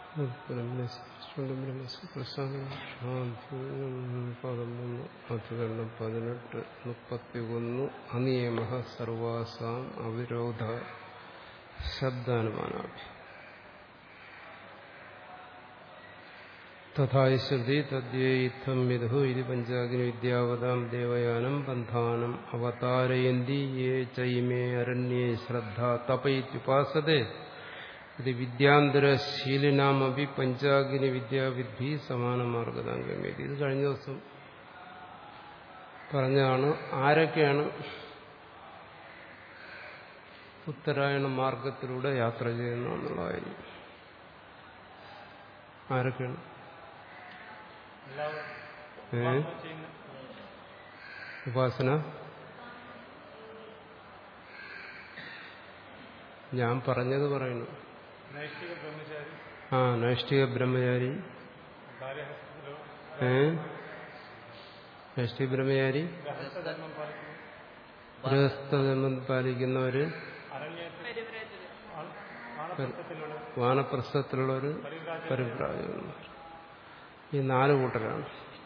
പതിമൂന്ന് അധികരണം പതിനെട്ട് മുപ്പത്തി ഒന്ന് അനിയമ സർവാസാം അവിരോധ ശബ്ദാനുമാനാഭ്യം തഥായി ശ്രുതി തദ്യേയിത്തം വിദു ഇത് പഞ്ചാഗ്നി വിദ്യാവതാം ദേവയാനം ബന്ധാനം അവതാരയന്തി യേ ചൈമേ അരണ്യേ ശ്രദ്ധ തപയിത്യുപാസതേ ഇത് വിദ്യാന്തരശീലിനാമപി പഞ്ചാഗ്നി വിദ്യാവിദ്ധി സമാന മാർഗതാംഗമ്യതി ഇത് കഴിഞ്ഞ ദിവസം പറഞ്ഞാണ് ആരൊക്കെയാണ് ഉത്തരായണ മാർഗത്തിലൂടെ യാത്ര ചെയ്യുന്നു എന്നുള്ളതായിരിക്കും ആരൊക്കെയാണ് ഏ ഉപാസന ഞാൻ പറഞ്ഞത് പറയുന്നു നൈഷ്ഠിക ബ്രഹ്മചാരി ആ നൈഷ്ഠിക ബ്രഹ്മചാരി ഭാര്യഹസ്തത്തിലോ ഏ നൈഷ്ഠിക ബ്രഹ്മചാരി ഗഹസ്ഥധർമ്മം പാലിക്കുന്നു ഗൃഹസ്ഥധർമ്മം പാലിക്കുന്നവര് അരണ്യത്തിൽ ആണപ്പത്തിലുള്ള വാനപ്രസ്ഥത്തിലുള്ളവര് പരിപ്രാജകന്മാർ ഈ നാല് കൂട്ടരാണ്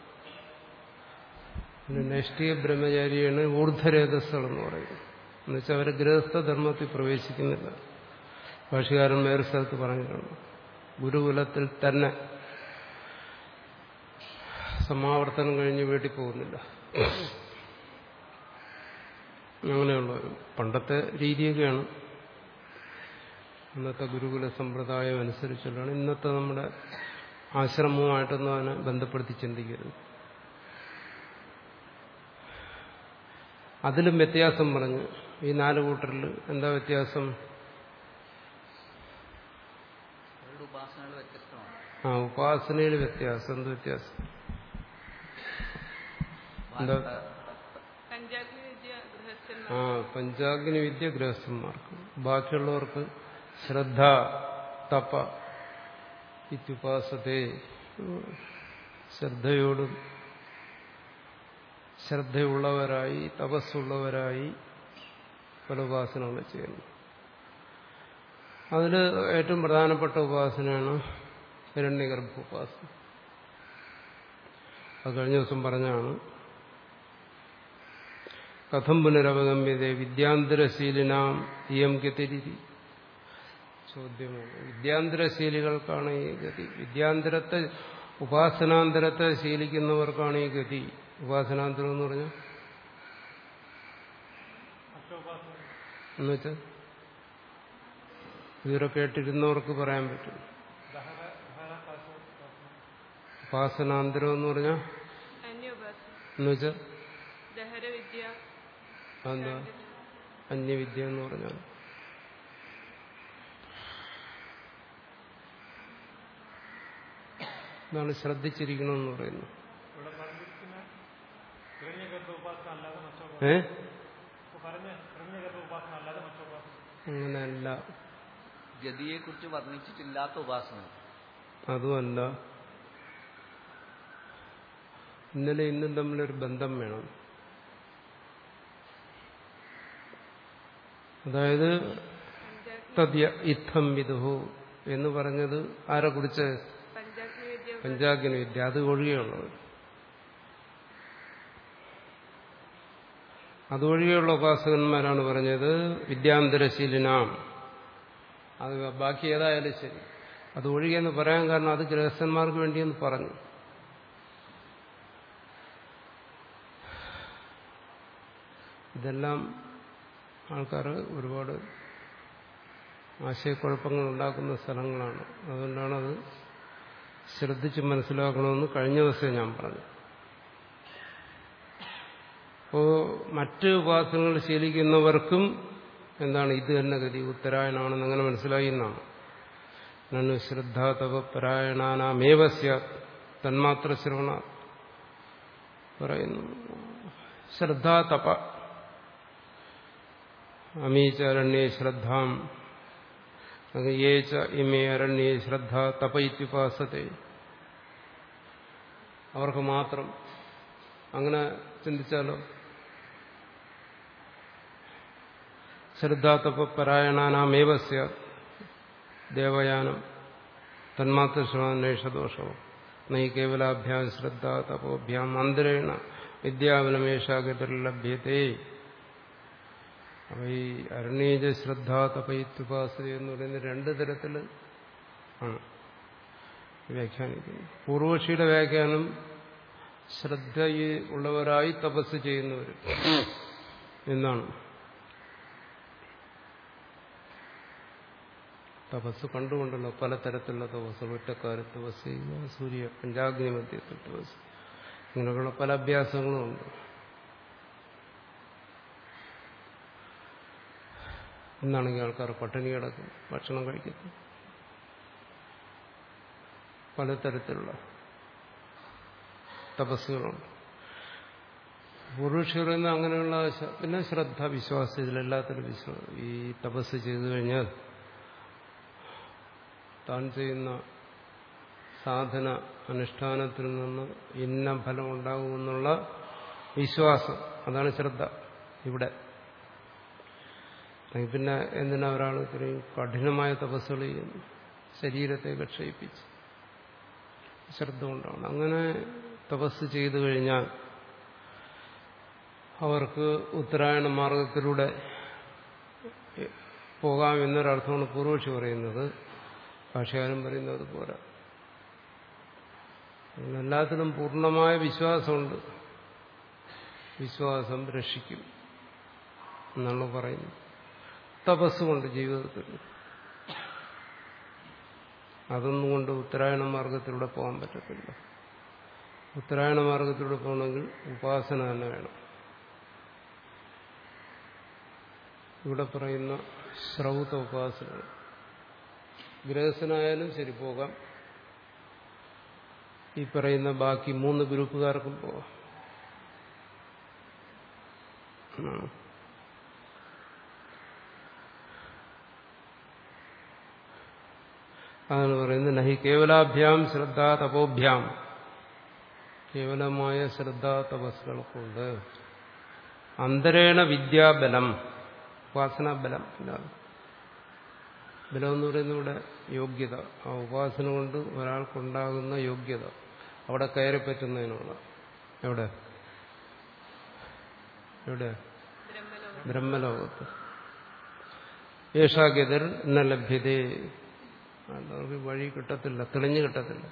പിന്നെ നൈഷ്ഠിക ബ്രഹ്മചാരിയാണ് ഊർധരേതസ്സുകൾ എന്ന് പറയുന്നത് എന്നുവെച്ചാൽ അവർ ഗൃഹസ്ഥധർമ്മത്തിൽ പ്രവേശിക്കുന്നില്ല ഭാഷകാരൻ വേറെ സ്ഥലത്ത് പറഞ്ഞിട്ടുണ്ട് ഗുരുകുലത്തിൽ തന്നെ സമാവർത്തനം കഴിഞ്ഞ് വീട്ടിൽ പോകുന്നില്ല അങ്ങനെയുള്ള പണ്ടത്തെ രീതിയൊക്കെയാണ് ഇന്നത്തെ ഗുരുകുല സമ്പ്രദായം അനുസരിച്ചുള്ളതാണ് ഇന്നത്തെ നമ്മുടെ ആശ്രമവുമായിട്ടൊന്നും അതിനെ ബന്ധപ്പെടുത്തി ചിന്തിക്കരുത് അതിലും വ്യത്യാസം പറഞ്ഞു ഈ നാല് കൂട്ടരിൽ എന്താ വ്യത്യാസം അവരുടെ ഉപാസനകൾ വ്യത്യസ്തമാണ് ആ ഉപാസനയിൽ വ്യത്യാസം എന്ത് വ്യത്യാസം എന്താ? പഞ്ചാഗ്നി വിദ്യ ഗൃഹസ്ഥന്മാർ ആ പഞ്ചാഗ്നി വിദ്യ ഗൃഹസ്ഥന്മാർക്ക് ബാക്കിയുള്ളവർക്ക് ശ്രദ്ധ തപ ഇത്യുപാസത്തെ ശ്രദ്ധയോടും ശ്രദ്ധയുള്ളവരായി തപസ്സുള്ളവരായി പല ഉപാസനകൾ ചെയ്യുന്നു അതിൽ ഏറ്റവും പ്രധാനപ്പെട്ട ഉപാസനയാണ് ഹിരണ്യഗർഭ ഉപാസന അത് കഴിഞ്ഞ ദിവസം പറഞ്ഞാണ് കഥം പുനരവഗമ്യത വിദ്യാന്തരശീലിനാം ഇയം ഗതിരിതി ചോദ്യമാണ് വിദ്യാന്തരശീലികൾക്കാണ് ഈ ഗതി വിദ്യാന്തരത്തെ ഉപാസനാന്തരത്തെ ശീലിക്കുന്നവർക്കാണ് ഈ ഗതി ഉപാസനാന്തരം എന്ന് പറഞ്ഞാൽ അഷ്ടോപാസന എന്നുവെച്ചാൽ ഇതുവരെ കേട്ടിരുന്നവർക്ക് പറയാൻ പറ്റും ദഹന ദഹനോപാസന ഉപാസനാന്തരം എന്ന് പറഞ്ഞാൽ അന്യോപാസന എന്നുവെച്ചാൽ ദഹര വിദ്യ അതെന്താ അന്യവിദ്യ എന്ന് പറഞ്ഞാൽ ഇതാണ് ശ്രദ്ധിച്ചിരിക്കണമെന്ന് പറയുന്നു ഇവിടെ പറഞ്ഞിരിക്കുന്ന ഹിരണ്യഗർഭ ഉപാസന അല്ലാതെ മറ്റോപാസന ഏ ഇപ്പൊ പറഞ്ഞ ഹിരണ്യഗർഭ ഉപാസന അല്ലാതെ മറ്റോപാസന അങ്ങനെയല്ല ഗതിയെക്കുറിച്ച് വർണ്ണിച്ചിട്ടില്ലാത്ത ഉപാസന അതുമല്ല ഇന്നലെ ഇന്നും തമ്മിലൊരു ബന്ധം വേണം അതായത് തദ്യ ഇത്തം വിദുഹു എന്ന് പറഞ്ഞത് ആരെ കുറിച്ച് പഞ്ചാഗ്നി വിദ്യ പഞ്ചാഗ്നി വിദ്യ അത് ഒഴികെയുള്ളത് അതൊഴികെയുള്ള ഉപാസകന്മാരാണ് പറഞ്ഞത് വിദ്യാന്തരശീലിനാം അത് ബാക്കി ഏതായാലും ശരി അത് ഒഴികെന്ന് പറയാൻ കാരണം അത് ഗൃഹസ്ഥന്മാർക്ക് വേണ്ടിയെന്ന് പറഞ്ഞു ഇതെല്ലാം ആൾക്കാർ ഒരുപാട് ആശയക്കുഴപ്പങ്ങൾ ഉണ്ടാക്കുന്ന സ്ഥലങ്ങളാണ് അതുകൊണ്ടാണത് ശ്രദ്ധിച്ച് മനസ്സിലാക്കണമെന്ന് കഴിഞ്ഞ ദിവസം ഞാൻ പറഞ്ഞു അപ്പോ മറ്റ് ഉപാസനകൾ ശീലിക്കുന്നവർക്കും എന്താണ് ഇത് തന്നെ ഗതി ഉത്തരായണാണെന്ന് അങ്ങനെ മനസ്സിലായി എന്നാണ് നന്നു ശ്രദ്ധ തപ പരായണാനാമേവ സ്യാത് തന്മാത്ര ശ്രവണ പറയുന്നു ശ്രദ്ധ തപ അമീചരണ്യേ ശ്രദ്ധാം യേ ച ഇമേ അരണ്യേ ശ്രദ്ധ തപ ഇത്യുപാസത്തെ അവർക്ക് മാത്രം അങ്ങനെ ചിന്തിച്ചാലോ ശ്രദ്ധാതപ പരായണാനാമേവ സ്യാത് ദേവയാനം തന്മാത്ര ശ്രവണേഷദോഷവും നൈ കേവലാഭ്യാം ശ്രദ്ധ തപോഭ്യാം അന്തരേണ വിദ്യാവനമേഷാഗതിർലഭ്യത്തെ അപ്പൊ ഈ അരണീജ ശ്രദ്ധ തപയിത്യുപാസന എന്ന് പറയുന്ന രണ്ട് തരത്തിൽ ആണ് വ്യാഖ്യാനിക്കുന്നത് പൂർവക്ഷിയുടെ വ്യാഖ്യാനം ശ്രദ്ധ ഉള്ളവരായി തപസ് ചെയ്യുന്നവർ എന്നാണ് തപസ് കണ്ടുകൊണ്ടല്ലോ പലതരത്തിലുള്ള തപസ് ഒറ്റക്കാല തപസ് ചെയ്യുക സൂര്യ പഞ്ചാഗ്നി മധ്യത്തിൽ തപസ് ഇങ്ങനെയുള്ള പല അഭ്യാസങ്ങളും ഉണ്ട് ഇന്നാണെങ്കിൽ ആൾക്കാർ പട്ടിണി കിടക്കും ഭക്ഷണം കഴിക്കുന്നു പലതരത്തിലുള്ള തപസ്സുകളുണ്ട് പുരുഷർ എന്ന് അങ്ങനെയുള്ള ശ- പിന്നെ ശ്രദ്ധ വിശ്വാസം ഇതിലെല്ലാത്തിലും വിശ്വാസം ഈ തപസ് ചെയ്തു കഴിഞ്ഞാൽ താൻ ചെയ്യുന്ന സാധന അനുഷ്ഠാനത്തിൽ നിന്ന് ഇന്ന ഫലം ഉണ്ടാകുമെന്നുള്ള വിശ്വാസം അതാണ് ശ്രദ്ധ ഇവിടെ അല്ലെങ്കിൽ പിന്നെ എന്തിനാ ഒരാൾ ഇത്രയും കഠിനമായ തപസ്സുകൾ ചെയ്യുന്നു ശരീരത്തെ ക്ഷയിപ്പിച്ച് ശ്രദ്ധ കൊണ്ടാണ് അങ്ങനെ തപസ് ചെയ്തു കഴിഞ്ഞാൽ അവർക്ക് ഉത്തരായണ മാർഗത്തിലൂടെ പോകാം എന്നൊരർത്ഥമാണ് പൂർവക്ഷി പറയുന്നത് ഭാഷകാരൻ പറയുന്നത് പോരാ അങ്ങനെ എല്ലാത്തിനും പൂർണ്ണമായ വിശ്വാസമുണ്ട് വിശ്വാസം രക്ഷിക്കും എന്നാണ് പറയുന്നത് തപസ്സുകൊണ്ട് ജീവിതത്തിൽ അതൊന്നും കൊണ്ട് ഉത്തരായണ മാർഗത്തിലൂടെ പോകാൻ പറ്റത്തില്ല ഉത്തരായണ മാർഗത്തിലൂടെ പോകണമെങ്കിൽ ഉപാസന തന്നെ വേണം ഇവിടെ പറയുന്ന ശ്രൗത ഉപാസനകൾ ഗൃഹസ്ഥനായാലും ശരി പോകാം ഈ പറയുന്ന ബാക്കി മൂന്ന് ഗ്രൂപ്പുകാർക്കും പോകാം ഉം. അതാണ് പറയുന്നത് നഹി കേവലാഭ്യാം ശ്രദ്ധ തപോഭ്യാം കേവലമായ ശ്രദ്ധ തപസ്സുകൾ കൊണ്ട് അന്തരേണ വിദ്യാബലം ഉപാസനാബലം ഇല്ലാതെ ബലം എന്ന് പറയുന്നത് ഇവിടെ യോഗ്യത ആ ഉപാസന കൊണ്ട് ഒരാൾക്കുണ്ടാകുന്ന യോഗ്യത അവിടെ കയറി പറ്റുന്നതിനുള്ള എവിടെ എവിടെ ബ്രഹ്മലോകം ബ്രഹ്മലോകത്ത് യേശാഗ്യതർ എന്ന ലഭ്യതേ അവർക്ക് വഴി കിട്ടത്തില്ല തെളിഞ്ഞു കിട്ടത്തില്ല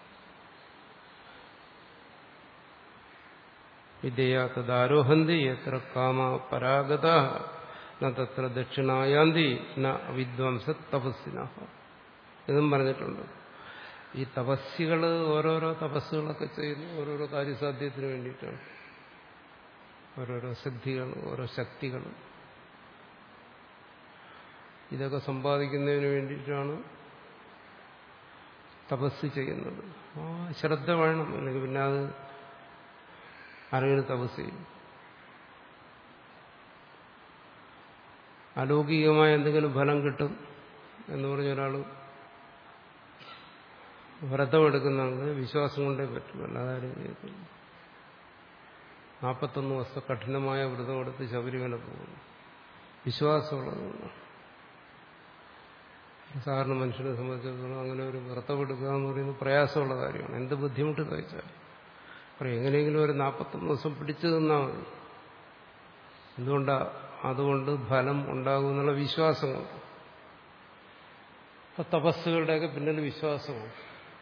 വിദ്യയാ തദാരോഹന്തി എത്ര കാമ പരാഗത ന തത്ര ദക്ഷിണായാന്തി ന വിദ്വാംസ തപസ്സിന ഇതും പറഞ്ഞിട്ടുണ്ട് ഈ തപസ്സികൾ ഓരോരോ തപസ്സുകളൊക്കെ ചെയ്യുന്നു ഓരോരോ കാര്യസാധ്യത്തിന് വേണ്ടിയിട്ടാണ് ഓരോരോ സിദ്ധികൾ ഓരോ ശക്തികൾ ഇതൊക്കെ സമ്പാദിക്കുന്നതിന് വേണ്ടിയിട്ടാണ് തപസ് ചെയ്യുന്നത് ആ ശ്രദ്ധ വേണം അല്ലെങ്കിൽ പിന്നെ അത് ആരെങ്കിലും തപസ് ചെയ്യും അലൗകികമായ എന്തെങ്കിലും ഫലം കിട്ടും എന്ന് പറഞ്ഞ ഒരാൾ വ്രതമെടുക്കുന്നുണ്ട് വിശ്വാസം കൊണ്ടേ പറ്റും അല്ലാതെ ആരും ചെയ്യത്തില്ല നാൽപ്പത്തൊന്ന് ദിവസം കഠിനമായ വ്രതമെടുത്ത് ശബരിമല പോകുന്നു വിശ്വാസമുള്ളതുകൊണ്ട് സാധാരണ മനുഷ്യനെ സംബന്ധിച്ചിടത്തോളം അങ്ങനെ ഒരു വ്രതമെടുക്കുക എന്ന് പറയുന്നത് പ്രയാസമുള്ള കാര്യമാണ് എന്ത് ബുദ്ധിമുട്ട് കഴിച്ചാൽ പറയും എങ്ങനെയെങ്കിലും ഒരു നാൽപ്പത്തൊന്ന് ദിവസം പിടിച്ചു നിന്നാൽ മതി എന്തുകൊണ്ടാ അതുകൊണ്ട് ഫലം ഉണ്ടാകുമെന്നുള്ള വിശ്വാസമുണ്ട് അപ്പൊ തപസ്സുകളുടെയൊക്കെ പിന്നിൽ വിശ്വാസമാണ്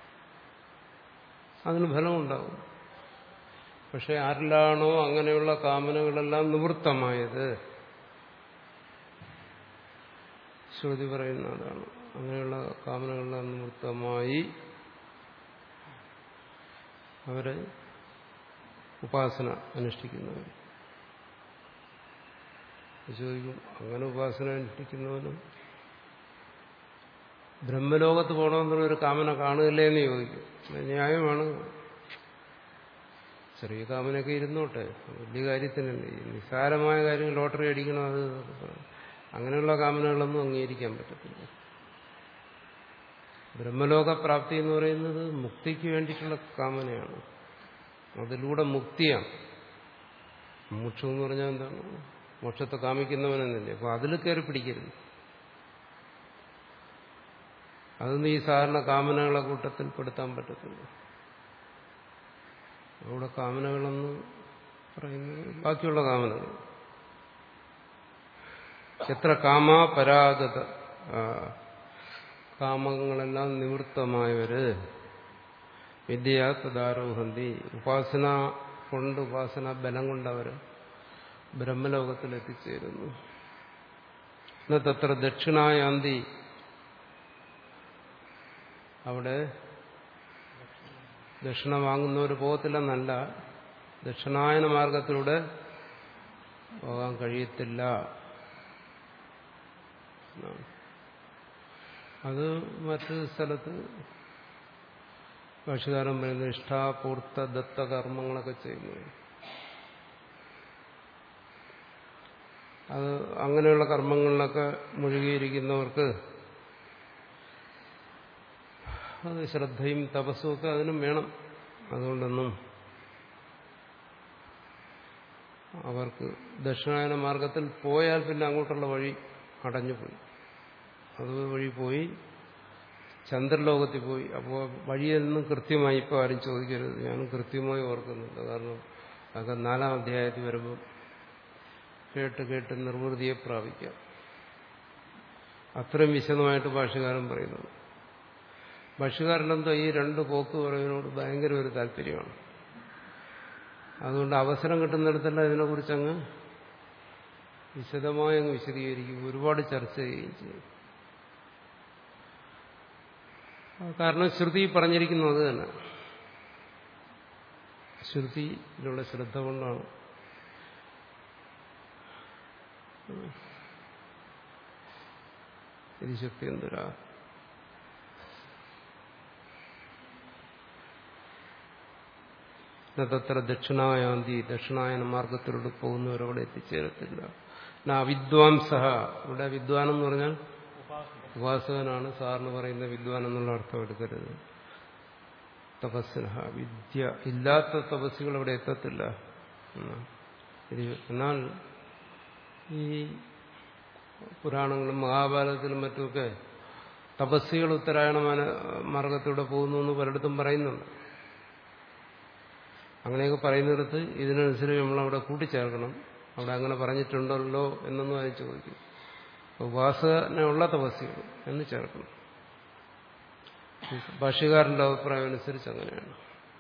അതിന് ഫലമുണ്ടാകും പക്ഷെ ആരിലാണോ അങ്ങനെയുള്ള കാമനകളെല്ലാം നിവൃത്തമായത് ശ്രുതി പറയുന്ന അതാണ് അങ്ങനെയുള്ള കാമനകളെല്ലാം നിവൃത്തമായി അവര് ഉപാസന അനുഷ്ഠിക്കുന്നവർ ചോദിക്കും അങ്ങനെ ഉപാസന അനുഷ്ഠിക്കുന്നവനും ബ്രഹ്മലോകത്ത് പോകണമെന്നുള്ളൊരു കാമന കാണുകയില്ലേ എന്ന് ചോദിക്കും അത് ന്യായമാണ് ചെറിയ കാമനൊക്കെ ഇരുന്നോട്ടെ വലിയ കാര്യത്തിനല്ലേ ഈ നിസ്സാരമായ കാര്യം ലോട്ടറി അടിക്കണം അത് അങ്ങനെയുള്ള കാമനകളൊന്നും അംഗീകരിക്കാൻ പറ്റത്തില്ല ബ്രഹ്മലോക പ്രാപ്തി എന്ന് പറയുന്നത് മുക്തിക്ക് വേണ്ടിയിട്ടുള്ള കാമനയാണ് അതിലൂടെ മുക്തിയാണ് മോക്ഷം എന്ന് പറഞ്ഞാൽ എന്താണ് മോക്ഷത്തെ കാമിക്കുന്നവനെന്നല്ലേ അപ്പൊ അതിൽ കയറി പിടിക്കരുത് അതൊന്നും ഈ സാധാരണ കാമനകളെ കൂട്ടത്തിൽ പെടുത്താൻ പറ്റത്തില്ല അവിടെ കാമനകളെന്ന് പറയുന്നത് ബാക്കിയുള്ള കാമനകൾ എത്ര കാമ പരാഗത ആ, കാമങ്ങളെല്ലാം നിവൃത്തമായവര് വിദ്യ തദാരോഹന്തി ഉപാസന കൊണ്ട് ഉപാസന ബലം കൊണ്ടവര് ബ്രഹ്മലോകത്തിൽ എത്തിച്ചേരുന്നു ഇന്ന് തത്ര ദക്ഷിണായാന്തി അവിടെ ദക്ഷിണ വാങ്ങുന്നവർ പോകത്തില്ലെന്നല്ല ദക്ഷിണായന മാർഗത്തിലൂടെ പോകാൻ കഴിയത്തില്ല എന്നാണ്. അത് മറ്റു സ്ഥലത്ത് ഭാഷകാരൻ പറയുന്നത് ഇഷ്ടാപൂർത്ത ദത്ത കർമ്മങ്ങളൊക്കെ ചെയ്യുന്നു അത് അങ്ങനെയുള്ള കർമ്മങ്ങളിലൊക്കെ മുഴുകിയിരിക്കുന്നവർക്ക് അത് ശ്രദ്ധയും തപസ്സും ഒക്കെ അതിനും വേണം അതുകൊണ്ടൊന്നും അവർക്ക് ദക്ഷിണായന മാർഗത്തിൽ പോയാൽ പിന്നെ അങ്ങോട്ടുള്ള വഴി അടഞ്ഞുപോയി അത് വഴി പോയി ചന്ദ്രലോകത്തിൽ പോയി അപ്പോൾ വഴിയൊന്നും കൃത്യമായി ഇപ്പോൾ ആരും ചോദിക്കരുത് ഞാനും കൃത്യമായി ഓർക്കുന്നില്ല കാരണം അതൊക്കെ നാലാം അധ്യായത്തിൽ വരുമ്പോൾ കേട്ട് കേട്ട് നിർവൃതിയെ പ്രാപിക്കാം അത്രയും വിശദമായിട്ട് ഭാഷകാരൻ പറയുന്നു ഭാഷകാരനെന്തോ ഈ രണ്ട് പോക്ക് പറയുന്നതിനോട് ഭയങ്കര ഒരു താല്പര്യമാണ് അതുകൊണ്ട് അവസരം കിട്ടുന്നിടത്തെല്ലാം ഇതിനെക്കുറിച്ച് അങ്ങ് വിശദമായി അങ്ങ് വിശദീകരിക്കും ഒരുപാട് ചർച്ച ചെയ്യുകയും ചെയ്യും കാരണം ശ്രുതി പറഞ്ഞിരിക്കുന്നത് അത് തന്നെ ശ്രുതിയിലുള്ള ശ്രദ്ധ കൊണ്ടാണ് ഇത് ശക്തി എന്തൊരാ തത്ര ദക്ഷിണായാന്തി ദക്ഷിണായന മാർഗത്തിലൂടെ പോകുന്നവരവിടെ എത്തിച്ചേരത്തില്ല എന്നാ അവിദ്വാംസ ഇവിടെ വിദ്വാൻ എന്ന് പറഞ്ഞാൽ ഉപാസകനാണ് സാറിന് പറയുന്ന വിദ്വാൻ എന്നുള്ള അർത്ഥം എടുക്കരുത് തപസ്സിന വിദ്യ ഇല്ലാത്ത തപസ്സികൾ അവിടെ എത്തത്തില്ല എന്നാണ്. ഇത് എന്നാൽ ഈ പുരാണങ്ങളും മഹാഭാരതത്തിലും മറ്റുമൊക്കെ തപസ്സികൾ ഉത്തരായണ മാന- മാർഗത്തിലൂടെ പോകുന്നു എന്ന് പലയിടത്തും പറയുന്നുണ്ട് അങ്ങനെയൊക്കെ പറയുന്നിടത്ത് ഇതിനനുസരിച്ച് നമ്മളവിടെ കൂട്ടിച്ചേർക്കണം അവിടെ അങ്ങനെ പറഞ്ഞിട്ടുണ്ടല്ലോ എന്നൊന്നും അതിന് ചോദിക്കും ഉപാസനയുള്ള തപസ്സികൾ എന്ന് ചേർക്കണം ഭാഷ്യകാരന്റെ അഭിപ്രായം അനുസരിച്ച് അങ്ങനെയാണ്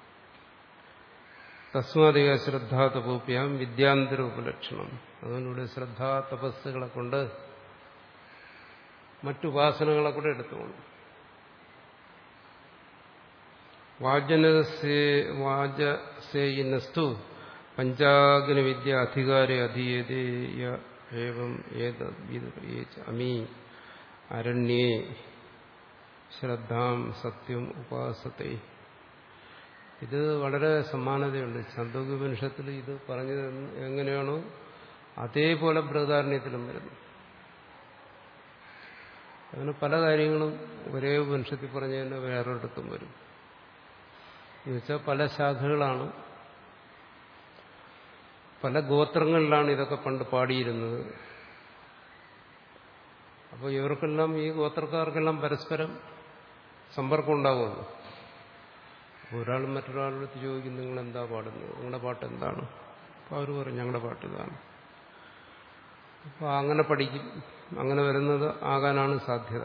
തസ്മാതിക ശ്രദ്ധാ തപോപ്യാം വിദ്യാന്തര ഉപലക്ഷണം അതുകൊണ്ടിവിടെ ശ്രദ്ധാ തപസ്സുകളെ കൊണ്ട് മറ്റുപാസനകളെ കൂടെ എടുത്തുകൊണ്ട് വാചസേയിനസ്തു പഞ്ചാഗ്നി വിദ്യ അധികാരി അധീയതേയ ഏവം അമീ അരണ്യേ ശ്രദ്ധാം സത്യം ഉപാസത്തെ ഇത് വളരെ സമാനതയുണ്ട് ചന്തോഗ്യോപനിഷത്തിൽ ഇത് പറഞ്ഞത് എങ്ങനെയാണോ അതേപോലെ ബൃഹദാരണ്യത്തിലും വരുന്നു അങ്ങനെ പല കാര്യങ്ങളും ഒരേ ഉപനിഷത്തിൽ പറഞ്ഞ തന്നെ വേറൊരിടത്തും വരും എന്നുവെച്ചാൽ പല ശാഖകളാണ് പല ഗോത്രങ്ങളിലാണ് ഇതൊക്കെ പണ്ട് പാടിയിരുന്നത് അപ്പോൾ ഇവർക്കെല്ലാം ഈ ഗോത്രക്കാർക്കെല്ലാം പരസ്പരം സമ്പർക്കം ഉണ്ടാകുമല്ലോ ഒരാൾ മറ്റൊരാളെടുത്ത് ചോദിക്കും നിങ്ങൾ എന്താ പാടുന്നത് നിങ്ങളുടെ പാട്ട് എന്താണ് അപ്പോൾ അവർ പറയും ഞങ്ങളുടെ പാട്ട് ഇതാണ് അപ്പോൾ അങ്ങനെ പഠിക്കും അങ്ങനെ വരുന്നത് ആകാനാണ് സാധ്യത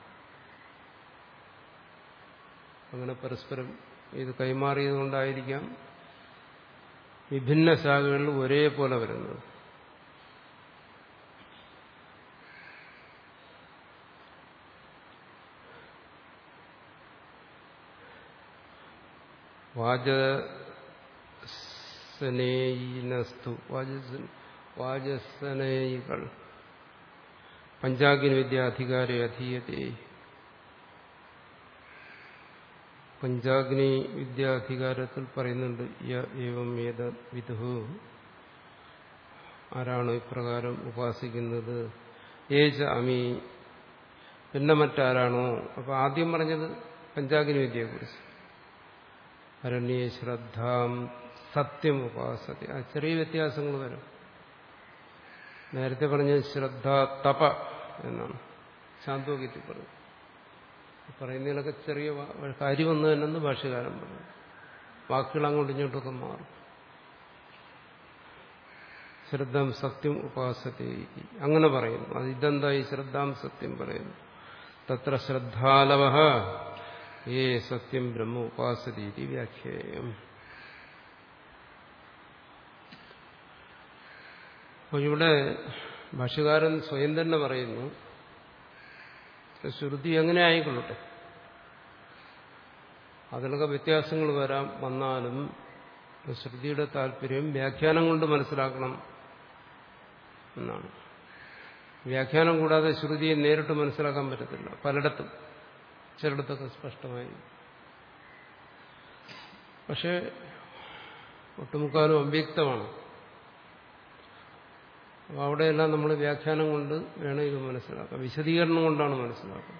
അങ്ങനെ പരസ്പരം ഇത് കൈമാറിയത് കൊണ്ടായിരിക്കാം വിഭിന്ന ശാഖകളിൽ ഒരേപോലെ വരുന്നത് വാജസനേയിനസ്തു വാജസനേയികൾ പഞ്ചാഗ്നി വിദ്യാധികാരി അധീയതേ പഞ്ചാഗ്നി വിദ്യാധികാരത്തിൽ പറയുന്നുണ്ട് ഏവം ഏത വിധു ആരാണ് ഇപ്രകാരം ഉപാസിക്കുന്നത് ഏജ അമി പിന്നെ മറ്റാരാണോ അപ്പൊ ആദ്യം പറഞ്ഞത് പഞ്ചാഗ്നി വിദ്യയെക്കുറിച്ച് അരണ്യ ശ്രദ്ധാം സത്യം ഉപാസത ആ ചെറിയ വ്യത്യാസങ്ങൾ വരും നേരത്തെ പറഞ്ഞ ശ്രദ്ധ തപ എന്നാണ് ശാന്തോഗ്യത്തിൽ പറഞ്ഞു പറയുന്നതിലൊക്കെ ചെറിയ വാ- കാര്യമൊന്നും തന്നെന്ന് ഭാഷകാരൻ പറഞ്ഞു വാക്കുകൾ അങ്ങോട്ടും ഇങ്ങോട്ടൊക്കെ മാറും ശ്രദ്ധാം സത്യം ഉപാസത്തെ അങ്ങനെ പറയുന്നു അത് ഇതെന്താ ഈ ശ്രദ്ധാം സത്യം പറയുന്നു തത്ര ശ്രദ്ധാലവ ഏ സത്യം ബ്രഹ്മ ഉപാസതീതി വ്യാഖ്യേയം അപ്പോൾ ഇവിടെ ഭാഷകാരൻ സ്വയം തന്നെ പറയുന്നു ശ്രുതി എങ്ങനെ ആയിക്കൊള്ളട്ടെ അതിലൊക്കെ വ്യത്യാസങ്ങൾ വരാം വന്നാലും ശ്രുതിയുടെ താല്പര്യം വ്യാഖ്യാനം കൊണ്ട് മനസ്സിലാക്കണം എന്നാണ് വ്യാഖ്യാനം കൂടാതെ ശ്രുതിയെ നേരിട്ട് മനസ്സിലാക്കാൻ പറ്റത്തില്ല പലയിടത്തും ചിലയിടത്തൊക്കെ സ്പഷ്ടമായി പക്ഷേ ഒട്ടുമുക്കാലും അവ്യക്തമാണ് അപ്പോൾ അവിടെയെല്ലാം നമ്മൾ വ്യാഖ്യാനം കൊണ്ട് വേണം ഇത് മനസ്സിലാക്കാം വിശദീകരണം കൊണ്ടാണ് മനസ്സിലാക്കുന്നത്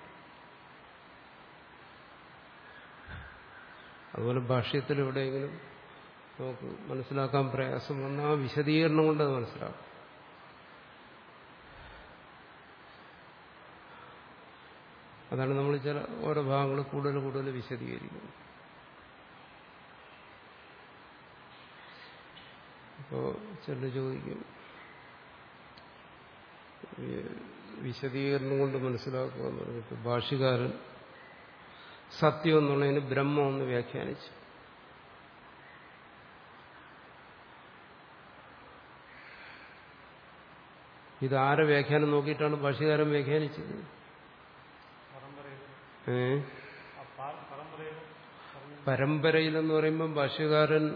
അതുപോലെ ഭാഷ്യത്തിൽ എവിടെയെങ്കിലും നമുക്ക് മനസ്സിലാക്കാൻ പ്രയാസം വന്നാൽ ആ വിശദീകരണം കൊണ്ട് അത് മനസ്സിലാക്കാം അതാണ് നമ്മൾ ചില ഓരോ ഭാഗങ്ങൾ കൂടുതൽ കൂടുതൽ വിശദീകരിക്കുന്നത് അപ്പോൾ ചിലർ ചോദിക്കും ഈ വിശദീകരണം കൊണ്ട് മനസ്സിലാക്കുക എന്ന് പറഞ്ഞിട്ട് ഭാഷകാരൻ സത്യം എന്നുള്ളതിന് ബ്രഹ്മം എന്ന് വ്യാഖ്യാനിച്ചു ഇത് ആരെ വ്യാഖ്യാനം നോക്കിയിട്ടാണ് ഭാഷകാരൻ വ്യാഖ്യാനിച്ചത് പരമ്പരയിൽ ഏ ആ പാ- പരമ്പരയിൽ പറഞ്ഞു പരമ്പരയിലെന്ന് പറയുമ്പം ഭാഷ്യകാരൻ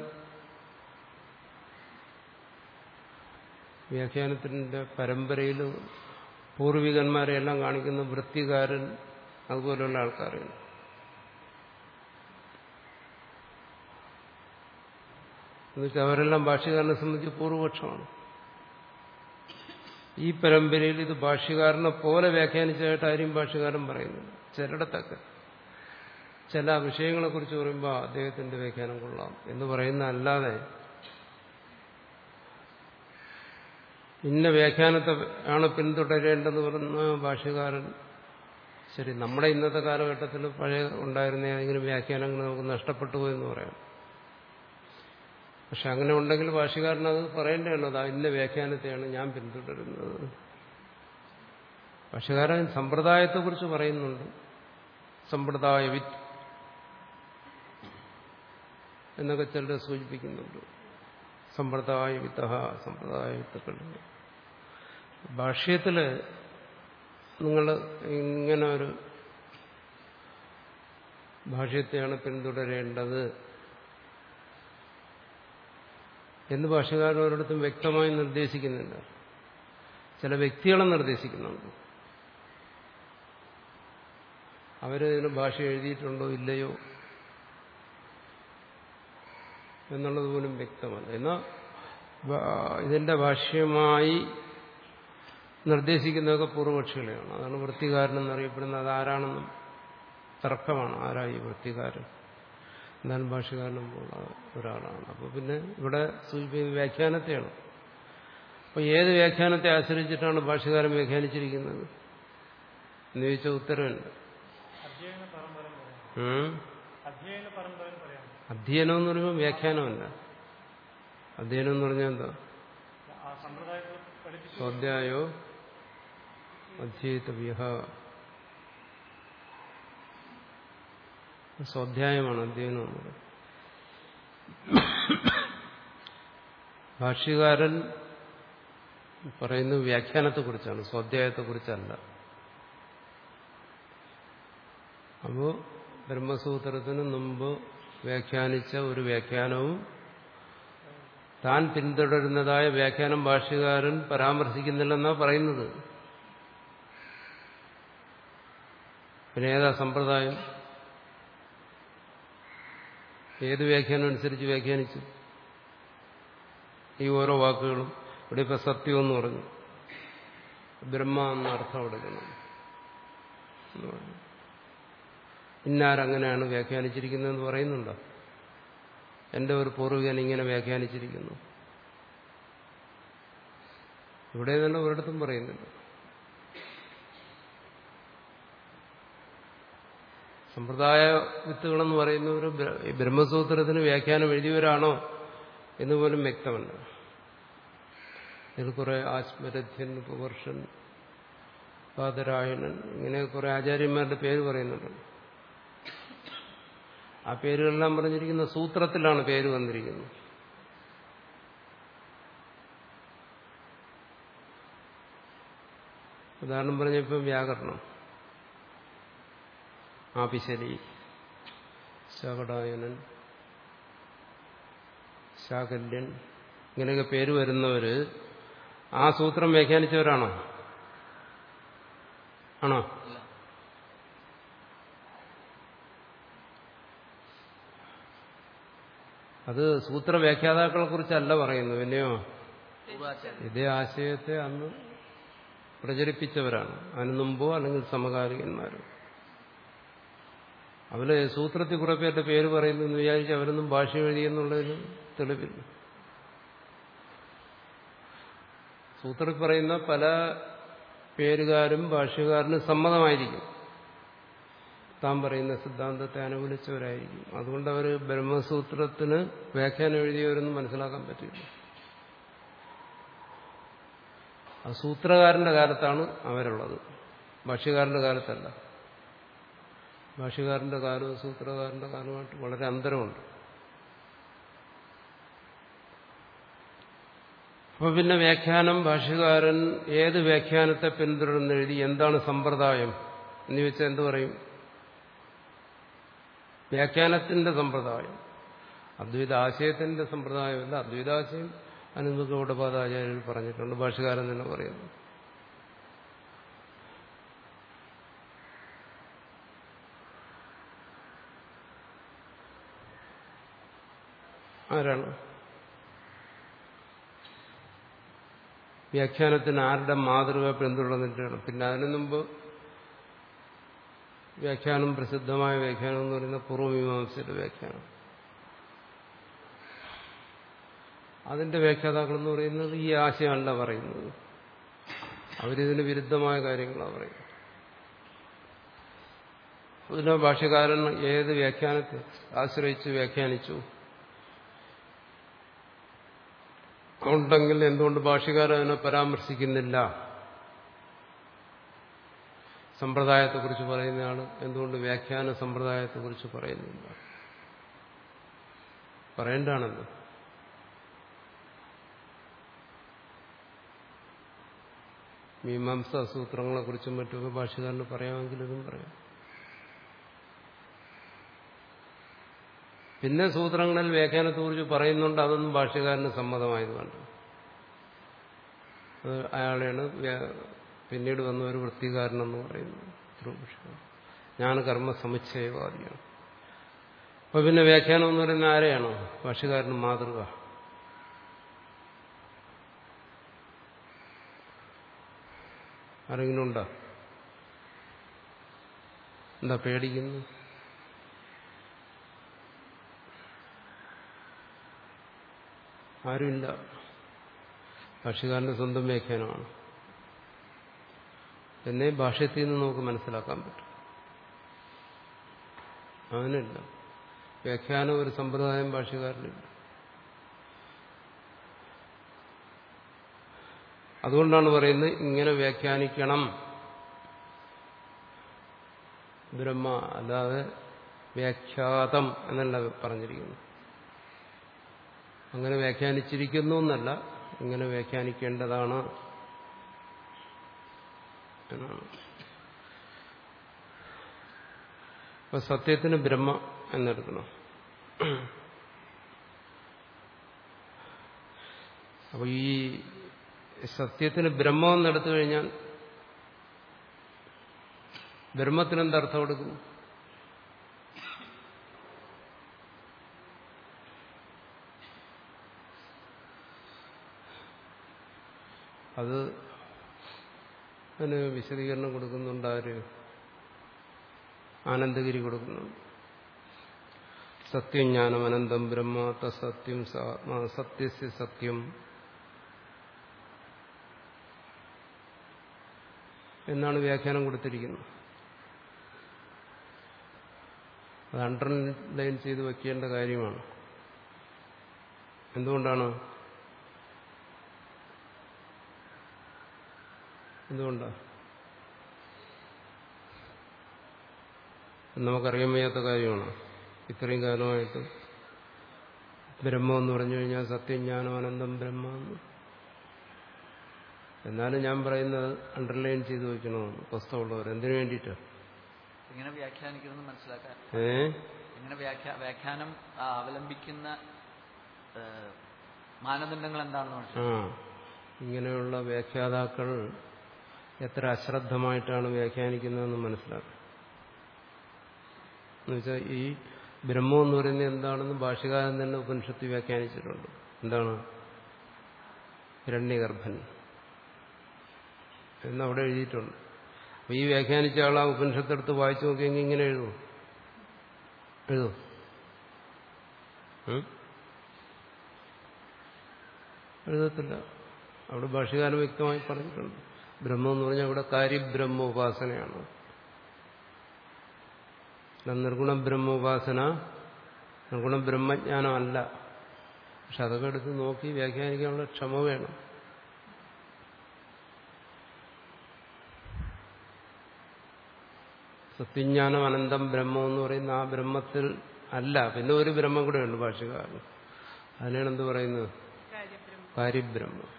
വ്യാഖ്യാനത്തിന്റെ പരമ്പരയിൽ പൂർവികന്മാരെയെല്ലാം കാണിക്കുന്ന വൃത്തികാരൻ അതുപോലെയുള്ള ആൾക്കാരാണ് എന്നുവെച്ചാൽ അവരെല്ലാം ഭാഷ്യകാരനെ സംബന്ധിച്ച് പൂർവപക്ഷമാണ് ഈ പരമ്പരയിൽ ഇത് ഭാഷ്യകാരനെ പോലെ വ്യാഖ്യാനിച്ചതായിട്ട് ആരും ഭാഷ്യകാരൻ പറയുന്നില്ല ചിലയിടത്തൊക്കെ ചില വിഷയങ്ങളെക്കുറിച്ച് പറയുമ്പോൾ അദ്ദേഹത്തിന്റെ വ്യാഖ്യാനം കൊള്ളാം എന്ന് പറയുന്ന അല്ലാതെ ഇന്ന വ്യാഖ്യാനത്തെ ആണ് പിന്തുടരേണ്ടതെന്ന് പറയുന്ന ഭാഷകാരൻ ശരി നമ്മുടെ ഇന്നത്തെ കാലഘട്ടത്തിൽ പഴയ ഉണ്ടായിരുന്ന ഏതെങ്കിലും വ്യാഖ്യാനങ്ങൾ നമുക്ക് നഷ്ടപ്പെട്ടു പോയെന്ന് പറയാം പക്ഷെ അങ്ങനെ ഉണ്ടെങ്കിൽ ഭാഷകാരൻ അത് പറയേണ്ടതാണ് അതാ ഇന്ന വ്യാഖ്യാനത്തെയാണ് ഞാൻ പിന്തുടരുന്നത് ഭാഷകാരൻ സമ്പ്രദായത്തെക്കുറിച്ച് പറയുന്നുണ്ട് സമ്പ്രദായ വിത്ത് എന്നൊക്കെ ചിലർ സൂചിപ്പിക്കുന്നുണ്ട് സമ്പ്രദായ വിത്ത സമ്പ്രദായ വിത്തുക്കൾ ഭാഷ്യത്തില് നിങ്ങൾ ഇങ്ങനെ ഒരു ഭാഷ്യത്തെയാണ് പിന്തുടരേണ്ടത് എന്ന് ഭാഷകാരൻ ഒരിടത്തും വ്യക്തമായി നിർദ്ദേശിക്കുന്നില്ല ചില വ്യക്തികളെ നിർദ്ദേശിക്കുന്നുണ്ട് അവരിതിന് ഭാഷ എഴുതിയിട്ടുണ്ടോ ഇല്ലയോ എന്നുള്ളത് പോലും വ്യക്തമല്ല എന്നാൽ ഇതിന്റെ ഭാഷ്യമായി നിർദ്ദേശിക്കുന്നതൊക്കെ പൂർവപക്ഷികളെയാണ് അതാണ് വൃത്തികാരൻ എന്നറിയപ്പെടുന്നത് അതാരാണെന്നും തർക്കമാണ് ആരാ ഈ വൃത്തികാരൻ എന്നാലും ഭാഷകാരനും ഒരാളാണ് അപ്പോൾ പിന്നെ ഇവിടെ സൂചിപ്പിക്കുന്ന വ്യാഖ്യാനത്തെയാണ് അപ്പോൾ ഏത് വ്യാഖ്യാനത്തെ ആശ്രയിച്ചിട്ടാണ് ഭാഷകാരൻ വ്യാഖ്യാനിച്ചിരിക്കുന്നത് എന്ന് ചോദിച്ച ഉത്തരവുണ്ട് അധ്യയന പരമ്പര പറയാം ഉം? അധ്യയന പരമ്പര പറയാം അധ്യയനം എന്ന് പറയുമ്പോൾ വ്യാഖ്യാനമല്ല അധ്യയനം എന്ന് പറഞ്ഞാൽ എന്താ ആ സമ്പ്രദായത്തിൽ പഠിപ്പിച്ചു സ്വാധ്യായോ അധ്യേതവ്യ സ്വാധ്യായമാണ് അധ്യയനം എന്ന് പറയുന്നത് ഭാഷ്യകാരൻ പറയുന്നത് വ്യാഖ്യാനത്തെക്കുറിച്ചാണ് സ്വാധ്യായത്തെക്കുറിച്ചല്ല അപ്പോൾ ബ്രഹ്മസൂത്രത്തിന് മുമ്പ് വ്യാഖ്യാനിച്ച ഒരു വ്യാഖ്യാനവും താൻ പിന്തുടരുന്നതായ വ്യാഖ്യാനം ഭാഷ്യകാരൻ പരാമർശിക്കുന്നില്ലെന്നാണ് പറയുന്നത് പിന്നെ ഏതാ സമ്പ്രദായം ഏത് വ്യാഖ്യാനം അനുസരിച്ച് വ്യാഖ്യാനിച്ചു ഈ ഓരോ വാക്കുകളും ഇവിടെ ഇപ്പൊ സത്യം എന്ന് പറഞ്ഞു ബ്രഹ്മ എന്ന അർത്ഥം എടുക്കണം എന്ന് പറഞ്ഞു ഇന്നാരങ്ങനെയാണ് വ്യാഖ്യാനിച്ചിരിക്കുന്നതെന്ന് പറയുന്നുണ്ടോ എന്റെ ഒരു പൂർവികൻ ഇങ്ങനെ വ്യാഖ്യാനിച്ചിരിക്കുന്നു ഇവിടെ തന്നെ ഒരിടത്തും പറയുന്നില്ല സമ്പ്രദായ വിത്തുകളെന്ന് പറയുന്നവർ ബ്രഹ്മസൂത്രത്തിന് വ്യാഖ്യാനം എഴുതിയവരാണോ എന്ന് പോലും വ്യക്തമല്ല ഇതിൽ കുറെ ആസ്മരഥ്യൻ ഉപവർഷൻ പാതരായണൻ ഇങ്ങനെ കുറെ ആചാര്യന്മാരുടെ പേര് പറയുന്നുണ്ട് ആ പേരുകളെല്ലാം പറഞ്ഞിരിക്കുന്ന സൂത്രത്തിലാണ് പേര് വന്നിരിക്കുന്നത് ഉദാഹരണം പറഞ്ഞപ്പോൾ വ്യാകരണം ആപിശലി ശകടായനൻ ശാകല്യൻ ഇങ്ങനെയൊക്കെ പേര് വരുന്നവര് ആ സൂത്രം വ്യാഖ്യാനിച്ചവരാണോ ആണോ ഇല്ല അത് സൂത്ര വ്യാഖ്യാതാക്കളെ കുറിച്ചല്ല പറയുന്നത് പിന്നെയോ പൂർവാചാര്യ ഇതേ ആശയത്തെ അന്ന് പ്രചരിപ്പിച്ചവരാണ് അതിനു മുമ്പോ അല്ലെങ്കിൽ സമകാലികന്മാരോ അവര് സൂത്രത്തിൽ കുറെ പേരുടെ പേര് പറയുന്നു എന്ന് വിചാരിച്ച് അവരൊന്നും ഭാഷ എഴുതിയെന്നുള്ളതിന് തെളിവില്ല സൂത്രത്തിൽ പറയുന്ന പല പേരുകാരും ഭാഷ്യകാരനും സമ്മതമായിരിക്കും താൻ പറയുന്ന സിദ്ധാന്തത്തെ അനുകൂലിച്ചവരായിരിക്കും അതുകൊണ്ട് അവർ ബ്രഹ്മസൂത്രത്തിന് വ്യാഖ്യാനം എഴുതിയവരൊന്നും മനസ്സിലാക്കാൻ പറ്റില്ല ആ സൂത്രകാരന്റെ കാലത്താണ് അവരുള്ളത് ഭാഷ്യകാരന്റെ കാലത്തല്ല ഭാഷ്യകാരന്റെ കാലവും സൂത്രകാരന്റെ കാലവുമായിട്ട് വളരെ അന്തരമുണ്ട് അപ്പൊ പിന്നെ വ്യാഖ്യാനം ഭാഷ്യകാരൻ ഏത് വ്യാഖ്യാനത്തെ പിന്തുടർന്നെഴുതി എന്താണ് സമ്പ്രദായം എന്ന് ചോദിച്ചാൽ എന്ത് പറയും വ്യാഖ്യാനത്തിന്റെ സമ്പ്രദായം അദ്വൈത ആശയത്തിന്റെ സമ്പ്രദായമല്ല അദ്വൈതാശയം അനന്ത ഗൗഡപാദാചാര്യർ പറഞ്ഞിട്ടുണ്ട് ഭാഷകാരൻ തന്നെ പറയുന്നു ആരാണ് വ്യാഖ്യാനത്തിന് ആരുടെ മാതൃക പിന്തുടർന്നിട്ടാണ് പിന്നെ അതിനു മുമ്പ് വ്യാഖ്യാനം പ്രസിദ്ധമായ വ്യാഖ്യാനം എന്ന് പറയുന്ന പൂർവ്വമീമാംസയുടെ വ്യാഖ്യാനം അതിന്റെ വ്യാഖ്യാതാക്കൾ എന്ന് പറയുന്നത് ഈ ആശയമല്ല പറയുന്നത് അവരിതിന് വിരുദ്ധമായ കാര്യങ്ങളാണ് പറയുന്നത് അതിന് ഭാഷകാരൻ ഏത് വ്യാഖ്യാനത്തെ ആശ്രയിച്ച് വ്യാഖ്യാനിച്ചു ഉണ്ടെങ്കിൽ എന്തുകൊണ്ട് ഭാഷകാരൻ അതിനെ പരാമർശിക്കുന്നില്ല സമ്പ്രദായത്തെക്കുറിച്ച് പറയുന്നയാൾ എന്തുകൊണ്ട് വ്യാഖ്യാന സമ്പ്രദായത്തെക്കുറിച്ച് പറയുന്നില്ല പറയേണ്ടാണല്ലോ മീമാംസ സൂത്രങ്ങളെ കുറിച്ചും മറ്റുമൊക്കെ ഭാഷകാരന് പറയാമെങ്കിൽ ഇതും പറയാം പിന്നെ സൂത്രങ്ങളിൽ വ്യാഖ്യാനത്തെ കുറിച്ച് പറയുന്നുണ്ട് അതൊന്നും ഭാഷകാരന് സമ്മതമായതുകൊണ്ട് അത് അയാളെയാണ് വ്യ- പിന്നീട് വന്ന ഒരു വൃത്തികാരനെന്ന് പറയുന്നത് ഞാൻ കർമ്മ സമുച്ചയവാദിയാണ് അപ്പൊ പിന്നെ വ്യാഖ്യാനം എന്ന് പറയുന്ന ആരെയാണോ ഭാഷകാരന് മാതൃക ആരെങ്കിലും ഉണ്ടോ എന്താ പേടിക്കുന്നു ആരുമില്ല ഭാഷകാരന്റെ സ്വന്തം വ്യാഖ്യാനമാണ് എന്നെ ഭാഷ്യത്തിൽ നിന്ന് നമുക്ക് മനസ്സിലാക്കാൻ പറ്റും അവനില്ല വ്യാഖ്യാനം ഒരു സമ്പ്രദായം ഭാഷകാരനില്ല അതുകൊണ്ടാണ് പറയുന്നത് ഇങ്ങനെ വ്യാഖ്യാനിക്കണം ബ്രഹ്മ അല്ലാതെ വ്യാഖ്യാതം എന്നല്ല പറഞ്ഞിരിക്കുന്നു അങ്ങനെ വ്യാഖ്യാനിച്ചിരിക്കുന്നു എന്നല്ല ഇങ്ങനെ വ്യാഖ്യാനിക്കേണ്ടതാണ് എന്നാണ് അപ്പൊ സത്യത്തിന് ബ്രഹ്മ എന്നെടുക്കണം അപ്പൊ ഈ സത്യത്തിന് ബ്രഹ്മം എന്നെടുത്തു കഴിഞ്ഞാൽ ബ്രഹ്മത്തിന് എന്തർത്ഥം കൊടുക്കും അത് അതിന് വിശദീകരണം കൊടുക്കുന്നുണ്ട് ആര് ആനന്ദഗിരി കൊടുക്കുന്നുണ്ട് സത്യം ജ്ഞാനം അനന്തം ബ്രഹ്മ തസത്യം സാത്മാ സത്യസ്യ സത്യം എന്നാണ് വ്യാഖ്യാനം കൊടുത്തിരിക്കുന്നത് അത് അണ്ടർലൈൻ ചെയ്ത് വയ്ക്കേണ്ട കാര്യമാണ് എന്തുകൊണ്ടാണ് എന്തുകൊണ്ടാണ് നമുക്കറിയാൻ വയ്യാത്ത കാര്യമാണ് ഇത്രയും കാലമായിട്ട് ബ്രഹ്മം എന്ന് പറഞ്ഞു കഴിഞ്ഞാൽ സത്യം ജ്ഞാനം അനന്തം ബ്രഹ്മ എന്ന് എന്നാലും ഞാൻ പറയുന്നത് അണ്ടർലൈൻ ചെയ്ത് വെക്കണമെന്ന് പുസ്തകമുള്ളവർ എന്തിനു വേണ്ടിയിട്ട് ഇങ്ങനെ വ്യാഖ്യാനിക്കുന്നത് മനസ്സിലാക്കാൻ ഏ ഇങ്ങനെ വ്യാഖ്യാ വ്യാഖ്യാനം ആ, അവലംബിക്കുന്ന ഏ, മാനദണ്ഡങ്ങൾ എന്താണെന്ന് ആ മനസ്സിലാക്കാം ഇങ്ങനെയുള്ള വ്യാഖ്യാതാക്കൾ എത്ര അശ്രദ്ധമായിട്ടാണ് വ്യാഖ്യാനിക്കുന്നതെന്ന് മനസ്സിലാക്കുക എന്നുവെച്ചാൽ ഈ ബ്രഹ്മം എന്ന് പറയുന്നത് എന്താണെന്ന് ഭാഷകാരൻ തന്നെ ഉപനിഷത്ത് വ്യാഖ്യാനിച്ചിട്ടുണ്ട് എന്താണ് ഹിരണ്യഗർഭൻ എന്നവിടെ എഴുതിയിട്ടുണ്ട് അപ്പൊ ഈ വ്യാഖ്യാനിച്ച ആൾ ആ ഉപനിഷത്തെടുത്ത് വായിച്ചു നോക്കിയെങ്കിൽ ഇങ്ങനെ എഴുതുമോ എഴുതുമോ ഉം? എഴുതത്തില്ല അവിടെ ഭാഷകാരൻ വ്യക്തമായി പറഞ്ഞിട്ടുണ്ട് ബ്രഹ്മം എന്ന് പറഞ്ഞാൽ അവിടെ കാര്യബ്രഹ്മ ഉപാസനയാണ് അല്ല നിർഗുണ ബ്രഹ്മ ഉപാസന നിർഗുണ ബ്രഹ്മജ്ഞാനമല്ല പക്ഷെ അതൊക്കെ എടുത്ത് നോക്കി വ്യാഖ്യാനിക്കാനുള്ള ക്ഷമ വേണം സത്യജ്ഞാനം അനന്തം ബ്രഹ്മം എന്ന് പറയുന്ന ആ ബ്രഹ്മത്തിൽ അല്ല പിന്നെ ഒരു ബ്രഹ്മം കൂടെ ഉണ്ട് ഭാഷകാരൻ അതിനാണ് എന്ത് പറയുന്നത് കാര്യബ്രഹ്മം കാര്യബ്രഹ്മം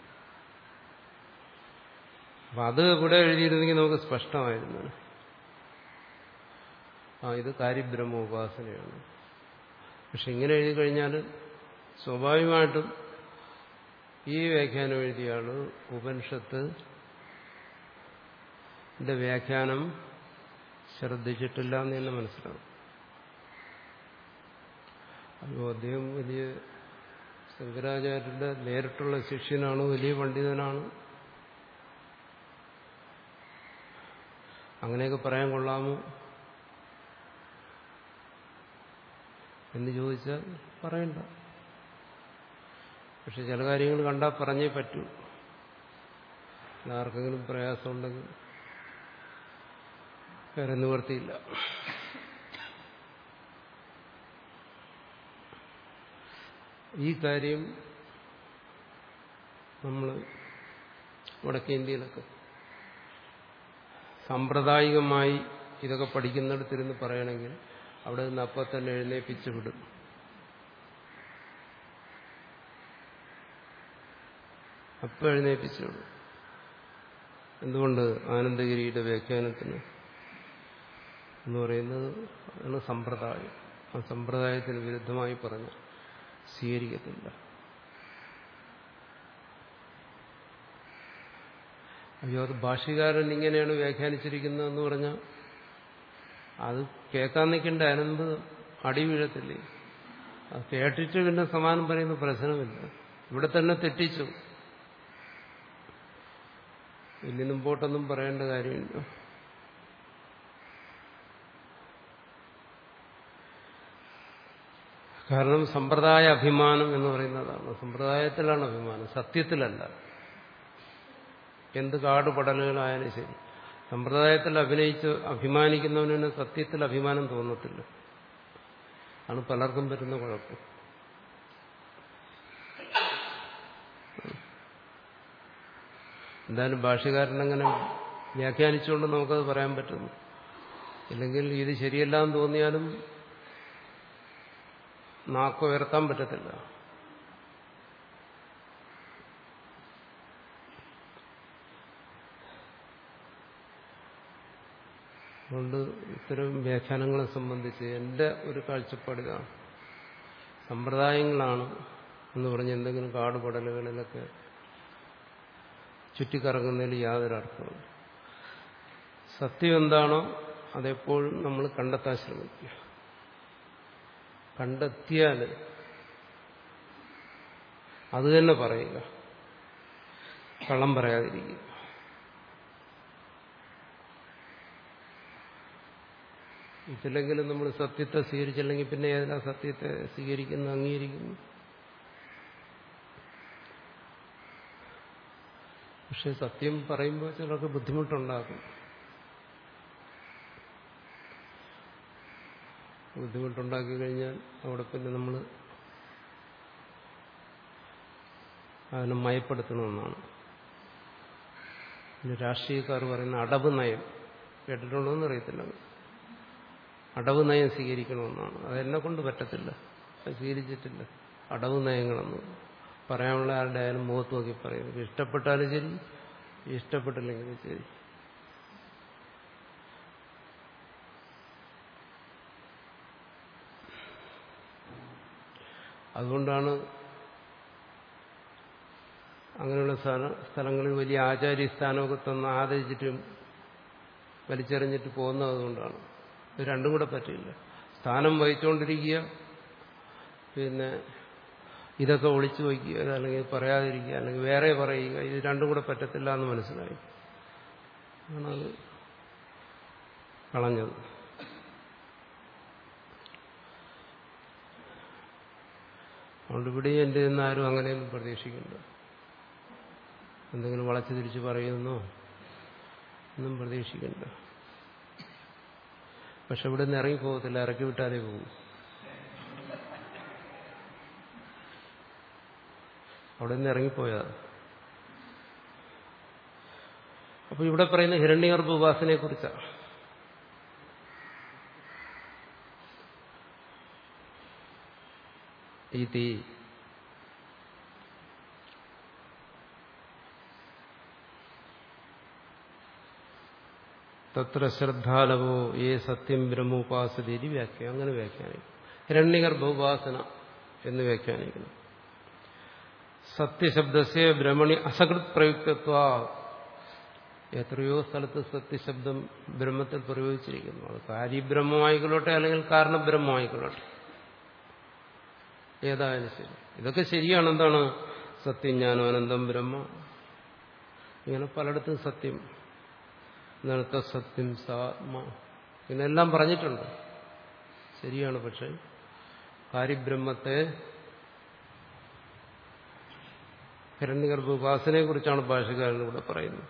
അപ്പൊ അത് ഇവിടെ എഴുതിയിരുന്നെങ്കിൽ നമുക്ക് സ്പഷ്ടമായിരുന്നു ആ ഇത് കാര്യബ്രഹ്മ ഉപാസനയാണ് പക്ഷെ ഇങ്ങനെ എഴുതി കഴിഞ്ഞാൽ സ്വാഭാവികമായിട്ടും ഈ വ്യാഖ്യാനം എഴുതിയ ആള് ഉപനിഷത്ത് ന്റെ വ്യാഖ്യാനം ശ്രദ്ധിച്ചിട്ടില്ല എന്ന് തന്നെ മനസ്സിലാവും അയ്യോ അദ്ദേഹം വലിയ ശങ്കരാചാര്യരുടെ നേരിട്ടുള്ള ശിഷ്യനാണ് വലിയ പണ്ഡിതനാണ് അങ്ങനെയൊക്കെ പറയാൻ കൊള്ളാമോ എന്ന് ചോദിച്ചാൽ പറയണ്ട പക്ഷെ ചില കാര്യങ്ങൾ കണ്ടാൽ പറഞ്ഞേ പറ്റൂ ആർക്കെങ്കിലും പ്രയാസമുണ്ടെങ്കിൽ വേറെ നിവർത്തിയില്ല ഈ കാര്യം നമ്മൾ വടക്കേ ഇന്ത്യയിലൊക്കെ സാമ്പ്രദായികമായി ഇതൊക്കെ പഠിക്കുന്നിടത്തിരുന്ന് പറയണമെങ്കിൽ അവിടെ നിന്ന് അപ്പം തന്നെ എഴുന്നേപ്പിച്ചു വിടും അപ്പം എഴുന്നേപ്പിച്ചു വിടും എന്തുകൊണ്ട് ആനന്ദഗിരിയുടെ വ്യാഖ്യാനത്തിന് എന്ന് പറയുന്നത് അതാണ് സമ്പ്രദായം ആ സമ്പ്രദായത്തിന് വിരുദ്ധമായി പറഞ്ഞ് സ്വീകരിക്കത്തില്ല അയ്യോ അത് ഭാഷ്യകാരൻ ഇങ്ങനെയാണ് വ്യാഖ്യാനിച്ചിരിക്കുന്നതെന്ന് പറഞ്ഞാൽ അത് കേൾക്കാൻ നിൽക്കേണ്ട അനന്ത് അടി വീഴത്തില്ലേ അത് കേട്ടിട്ട് പിന്നെ സമാനം പറയുന്ന പ്രശ്നമില്ല ഇവിടെ തന്നെ തെറ്റിച്ചു ഇനി മുമ്പോട്ടൊന്നും പറയേണ്ട കാര്യമില്ല കാരണം സമ്പ്രദായ അഭിമാനം എന്ന് പറയുന്നതാണ് സമ്പ്രദായത്തിലാണ് അഭിമാനം സത്യത്തിലല്ല എന്ത് കാടുപടലുകളായാലും ശരി സമ്പ്രദായത്തിൽ അഭിനയിച്ച് അഭിമാനിക്കുന്നവന് സത്യത്തിൽ അഭിമാനം തോന്നത്തില്ല ആണ് പലർക്കും വരുന്ന കുഴപ്പം എന്തായാലും ഭാഷകാരനങ്ങനെ വ്യാഖ്യാനിച്ചുകൊണ്ട് നമുക്കത് പറയാൻ പറ്റുന്നു ഇല്ലെങ്കിൽ ഇത് ശരിയല്ല എന്ന് തോന്നിയാലും നാക്ക് ഉയർത്താൻ പറ്റത്തില്ല അതുകൊണ്ട് ഇത്തരം വ്യാഖ്യാനങ്ങളെ സംബന്ധിച്ച് എൻ്റെ ഒരു കാഴ്ചപ്പാടിതാണ് സമ്പ്രദായങ്ങളാണ് എന്ന് പറഞ്ഞ് എന്തെങ്കിലും കാടുപടലുകളിലൊക്കെ ചുറ്റിക്കറങ്ങുന്നതിൽ യാതൊരു അർത്ഥമില്ല സത്യം എന്താണോ അതെപ്പോഴും നമ്മൾ കണ്ടെത്താൻ ശ്രമിക്കുക കണ്ടെത്തിയാൽ അത് തന്നെ പറയുക കള്ളം പറയാതിരിക്കുക ഇതിലെങ്കിലും നമ്മൾ സത്യത്തെ സ്വീകരിച്ചില്ലെങ്കിൽ പിന്നെ ഏതിനാ സത്യത്തെ സ്വീകരിക്കുന്നു അംഗീകരിക്കുന്നു പക്ഷെ സത്യം പറയുമ്പോൾ ചിലർക്ക് ബുദ്ധിമുട്ടുണ്ടാക്കും ബുദ്ധിമുട്ടുണ്ടാക്കി കഴിഞ്ഞാൽ അവിടെ പിന്നെ നമ്മൾ അതിനെ മയപ്പെടുത്തണമെന്നാണ് പിന്നെ രാഷ്ട്രീയക്കാർ പറയുന്ന അടവ് നയം കേട്ടിട്ടുണ്ടോ എന്ന് അറിയത്തില്ല അടവ് നയം സ്വീകരിക്കണമെന്നാണ് അതെന്നെ കൊണ്ട് പറ്റത്തില്ല അത് സ്വീകരിച്ചിട്ടില്ല അടവ് നയങ്ങളൊന്നും പറയാനുള്ള ആരുടെ ആയാലും മുഖത്ത് നോക്കി പറയുന്നത് ഇഷ്ടപ്പെട്ടാലും ശരി ഇഷ്ടപ്പെട്ടില്ലെങ്കിലും ശരി അതുകൊണ്ടാണ് അങ്ങനെയുള്ള സ്ഥല സ്ഥലങ്ങളിൽ വലിയ ആചാര്യ സ്ഥാനമൊക്കെ തന്ന് ആദരിച്ചിട്ടും വലിച്ചെറിഞ്ഞിട്ട് പോകുന്നത് അതുകൊണ്ടാണ് ഇത് രണ്ടും കൂടെ പറ്റില്ല സ്ഥാനം വഹിച്ചുകൊണ്ടിരിക്കുക പിന്നെ ഇതൊക്കെ ഒളിച്ചു വയ്ക്കുക അല്ലെങ്കിൽ പറയാതിരിക്കുക അല്ലെങ്കിൽ വേറെ പറയുക ഇത് രണ്ടും കൂടെ പറ്റത്തില്ല എന്ന് മനസ്സിലായി ആണത് കളഞ്ഞത് അതുകൊണ്ട് ഇവിടെ എൻ്റെ നിന്ന് ആരും അങ്ങനെയൊന്നും പ്രതീക്ഷിക്കണ്ട എന്തെങ്കിലും വളച്ചു തിരിച്ച് പറയുന്നോ ഒന്നും പ്രതീക്ഷിക്കണ്ട പക്ഷെ ഇവിടെ നിന്ന് ഇറങ്ങി പോകത്തില്ല ഇറക്കി വിട്ടാലേ പോകും അവിടെ നിന്ന് ഇറങ്ങിപ്പോയാ അപ്പൊ ഇവിടെ പറയുന്ന ഹിരണ്യഗർഭ ഉപാസനയെ കുറിച്ചാണ് ഇതി തത്ര ശ്രദ്ധാലവോ ഏ സത്യം ബ്രഹ്മോപാസതീരി വ്യാഖ്യാനം അങ്ങനെ വ്യാഖ്യാനിക്കും ഹിരണ്യഗർഭ ഉപാസന എന്ന് വ്യാഖ്യാനിക്കുന്നു സത്യശബ്ദസ്യ ബ്രഹ്മണി അസകൃത് പ്രയുക്തത്വ എത്രയോ സ്ഥലത്ത് സത്യശബ്ദം ബ്രഹ്മത്തിൽ പ്രയോഗിച്ചിരിക്കുന്നു അത് കാര്യബ്രഹ്മമായിക്കൊള്ളട്ടെ അല്ലെങ്കിൽ കാരണബ്രഹ്മമായിക്കൊള്ളട്ടെ ഏതായാലും ശരി ഇതൊക്കെ ശരിയാണ് എന്താണ് സത്യം ജ്ഞാനം അനന്തം ബ്രഹ്മ ഇങ്ങനെ പലയിടത്തും സത്യം എന്താണ് തത്സത്യം സാത്മ ഇങ്ങനെല്ലാം പറഞ്ഞിട്ടുണ്ട് ശരിയാണ് പക്ഷെ കാര്യബ്രഹ്മത്തെ ഹിരണ്യഗർഭ ഉപാസനയെ കുറിച്ചാണ് ഭാഷകാരൻ ഇവിടെ പറയുന്നത്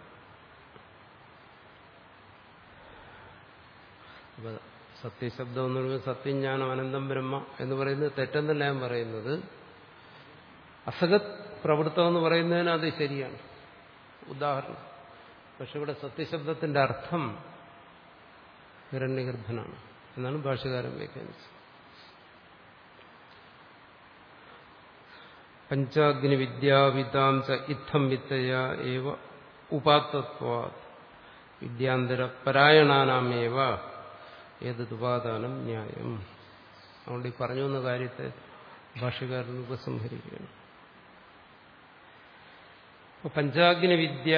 അപ്പൊ സത്യശബ്ദം എന്ന് പറയുമ്പോൾ സത്യജ്ഞാനം അനന്തം ബ്രഹ്മ എന്ന് പറയുന്നത് തെറ്റെന്നല്ല ഞാൻ പറയുന്നത് അസഗത് പ്രവൃത്തം എന്ന് പറയുന്നതിന് അത് ശരിയാണ് ഉദാഹരണം പക്ഷെ ഇവിടെ സത്യശബ്ദത്തിന്റെ അർത്ഥം ഹിരണ്യഗർഭനാണ് എന്നാണ് ഭാഷകാരൻ വ്യാഖ്യാനിച്ചത് പഞ്ചാഗ്നി വിദ്യാവിതാം ച ഇത്തം വിത്തയ ഏവ ഉപാത്തത്വാ വിദ്യാന്തര പരായണാനാമേവ ഏതുപാദാനം ന്യായം അതുകൊണ്ട് ഈ പറഞ്ഞു വന്ന കാര്യത്തെ ഭാഷകാരൻ ഉപസംഹരിക്കുകയാണ് പഞ്ചാഗ്നി വിദ്യ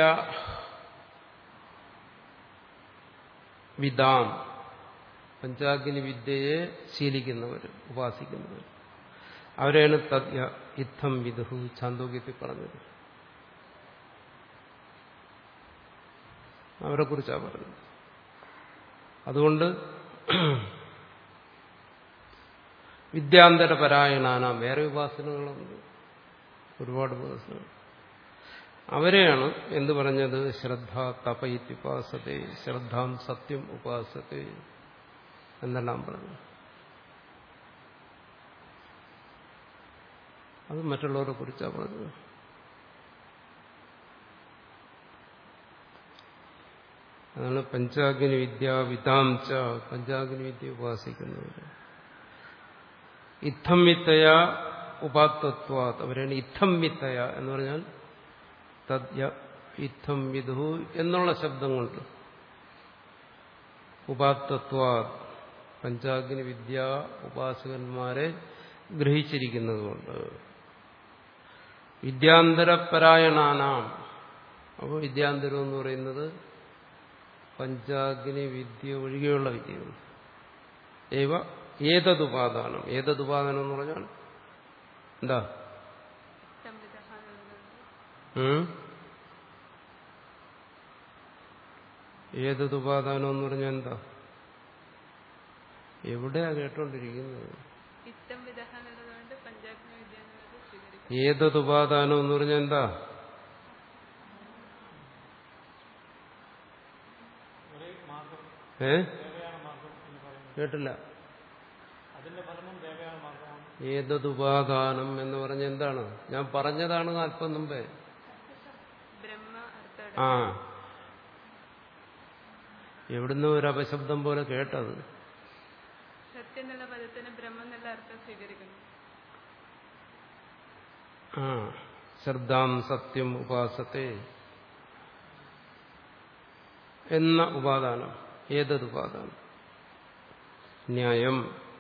വിദാം പഞ്ചാഗ്നി വിദ്യയെ ശീലിക്കുന്നവർ ഉപാസിക്കുന്നവർ അവരെയാണ് തദ്യ ഇത്തം വിദുഹു ചാന്തോക്യത്തിൽ പറഞ്ഞത് അവരെ കുറിച്ചാണ് പറഞ്ഞത് അതുകൊണ്ട് വിദ്യാന്തര പരായണാനാം വേറെ ഉപാസനകളുണ്ട് ഒരുപാട് ഉപാസനകൾ അവരെയാണ് എന്ത് പറഞ്ഞത് ശ്രദ്ധ തപ ഇത്യുപാസത്തെ ശ്രദ്ധാം സത്യം ഉപാസത്തെ എന്നെല്ലാം പറഞ്ഞു അത് മറ്റുള്ളവരെ കുറിച്ചാണ് പറഞ്ഞത് അതാണ് പഞ്ചാഗ്നി വിദ്യ വിതാം ച പഞ്ചാഗ്നി വിദ്യ ഉപാസിക്കുന്നവർ ഇത്തം വിത്തയ ഉപാത്തത്വാത് അവരാണ് ഇത്തം വിത്തയ എന്ന് പറഞ്ഞാൽ തദ്യ ഇത്തം വിധു എന്നുള്ള ശബ്ദം കൊണ്ട് ഉപാത്തത്വാത് പഞ്ചാഗ്നി വിദ്യ ഉപാസകന്മാരെ ഗ്രഹിച്ചിരിക്കുന്നതുകൊണ്ട് വിദ്യാന്തരപരായണാനാം അപ്പോൾ വിദ്യാന്തരം എന്ന് പറയുന്നത് പഞ്ചാഗ്നി വിദ്യ ഒഴികെയുള്ള വിദ്യകൾ ഏവ ഏതതുപാദാനം ഏതതുപാദാനം എന്ന് പറഞ്ഞാൽ എന്താ ഉം? ഏതതുപാദാനം എന്ന് പറഞ്ഞാൽ എന്താ എവിടെയാ കേട്ടോണ്ടിരിക്കുന്നത് ഇത്തം വിദഹ എന്നുള്ളതുകൊണ്ട് പഞ്ചാഗ്നി വിദ്യ എന്നുള്ളത് സ്വീകരിക്കും ഏതതുപാദാനം എന്ന് പറഞ്ഞാൽ എന്താ ഒരേ മാർഗം ഏ ഏവയാണ് മാർഗം എന്ന് പറയുന്നത് കേട്ടില്ല ഉത്തരായണ മാർഗമാണ് ഏതതുപാദാനം എന്ന് പറഞ്ഞ എന്താണ് ഞാൻ പറഞ്ഞതാണ് അല്പം മുമ്പേ ബ്രഹ്മ അർത്ഥം ആ എവിടുന്ന് ഒരു അപശബ്ദം പോലെ കേട്ടത് സത്യം എന്നുള്ള പദത്തിന് ബ്രഹ്മ എന്നുള്ള അർത്ഥം സ്വീകരിക്കുന്നു ആ ശ്രദ്ധാം സത്യം ഉപാസത്തെ എന്ന ഉപാദാനം ഏതത് ഉപാദാനം ന്യായം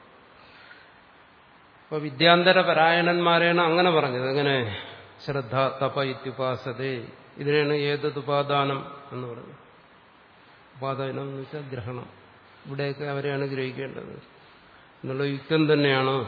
അപ്പൊ വിദ്യാന്തര പരായണന്മാരെയാണ് അങ്ങനെ പറഞ്ഞത് എങ്ങനെ ശ്രദ്ധ തപ ഇത്യുപാസതേ ഇതിനാണ് ഏതത് ഉപാദാനം എന്ന് പറഞ്ഞത് ഉപാദാനം എന്ന് വെച്ചാൽ ഗ്രഹണം ഇവിടെയൊക്കെ അവരെയാണ് ഗ്രഹിക്കേണ്ടത് എന്നുള്ള യുക്തം തന്നെയാണ്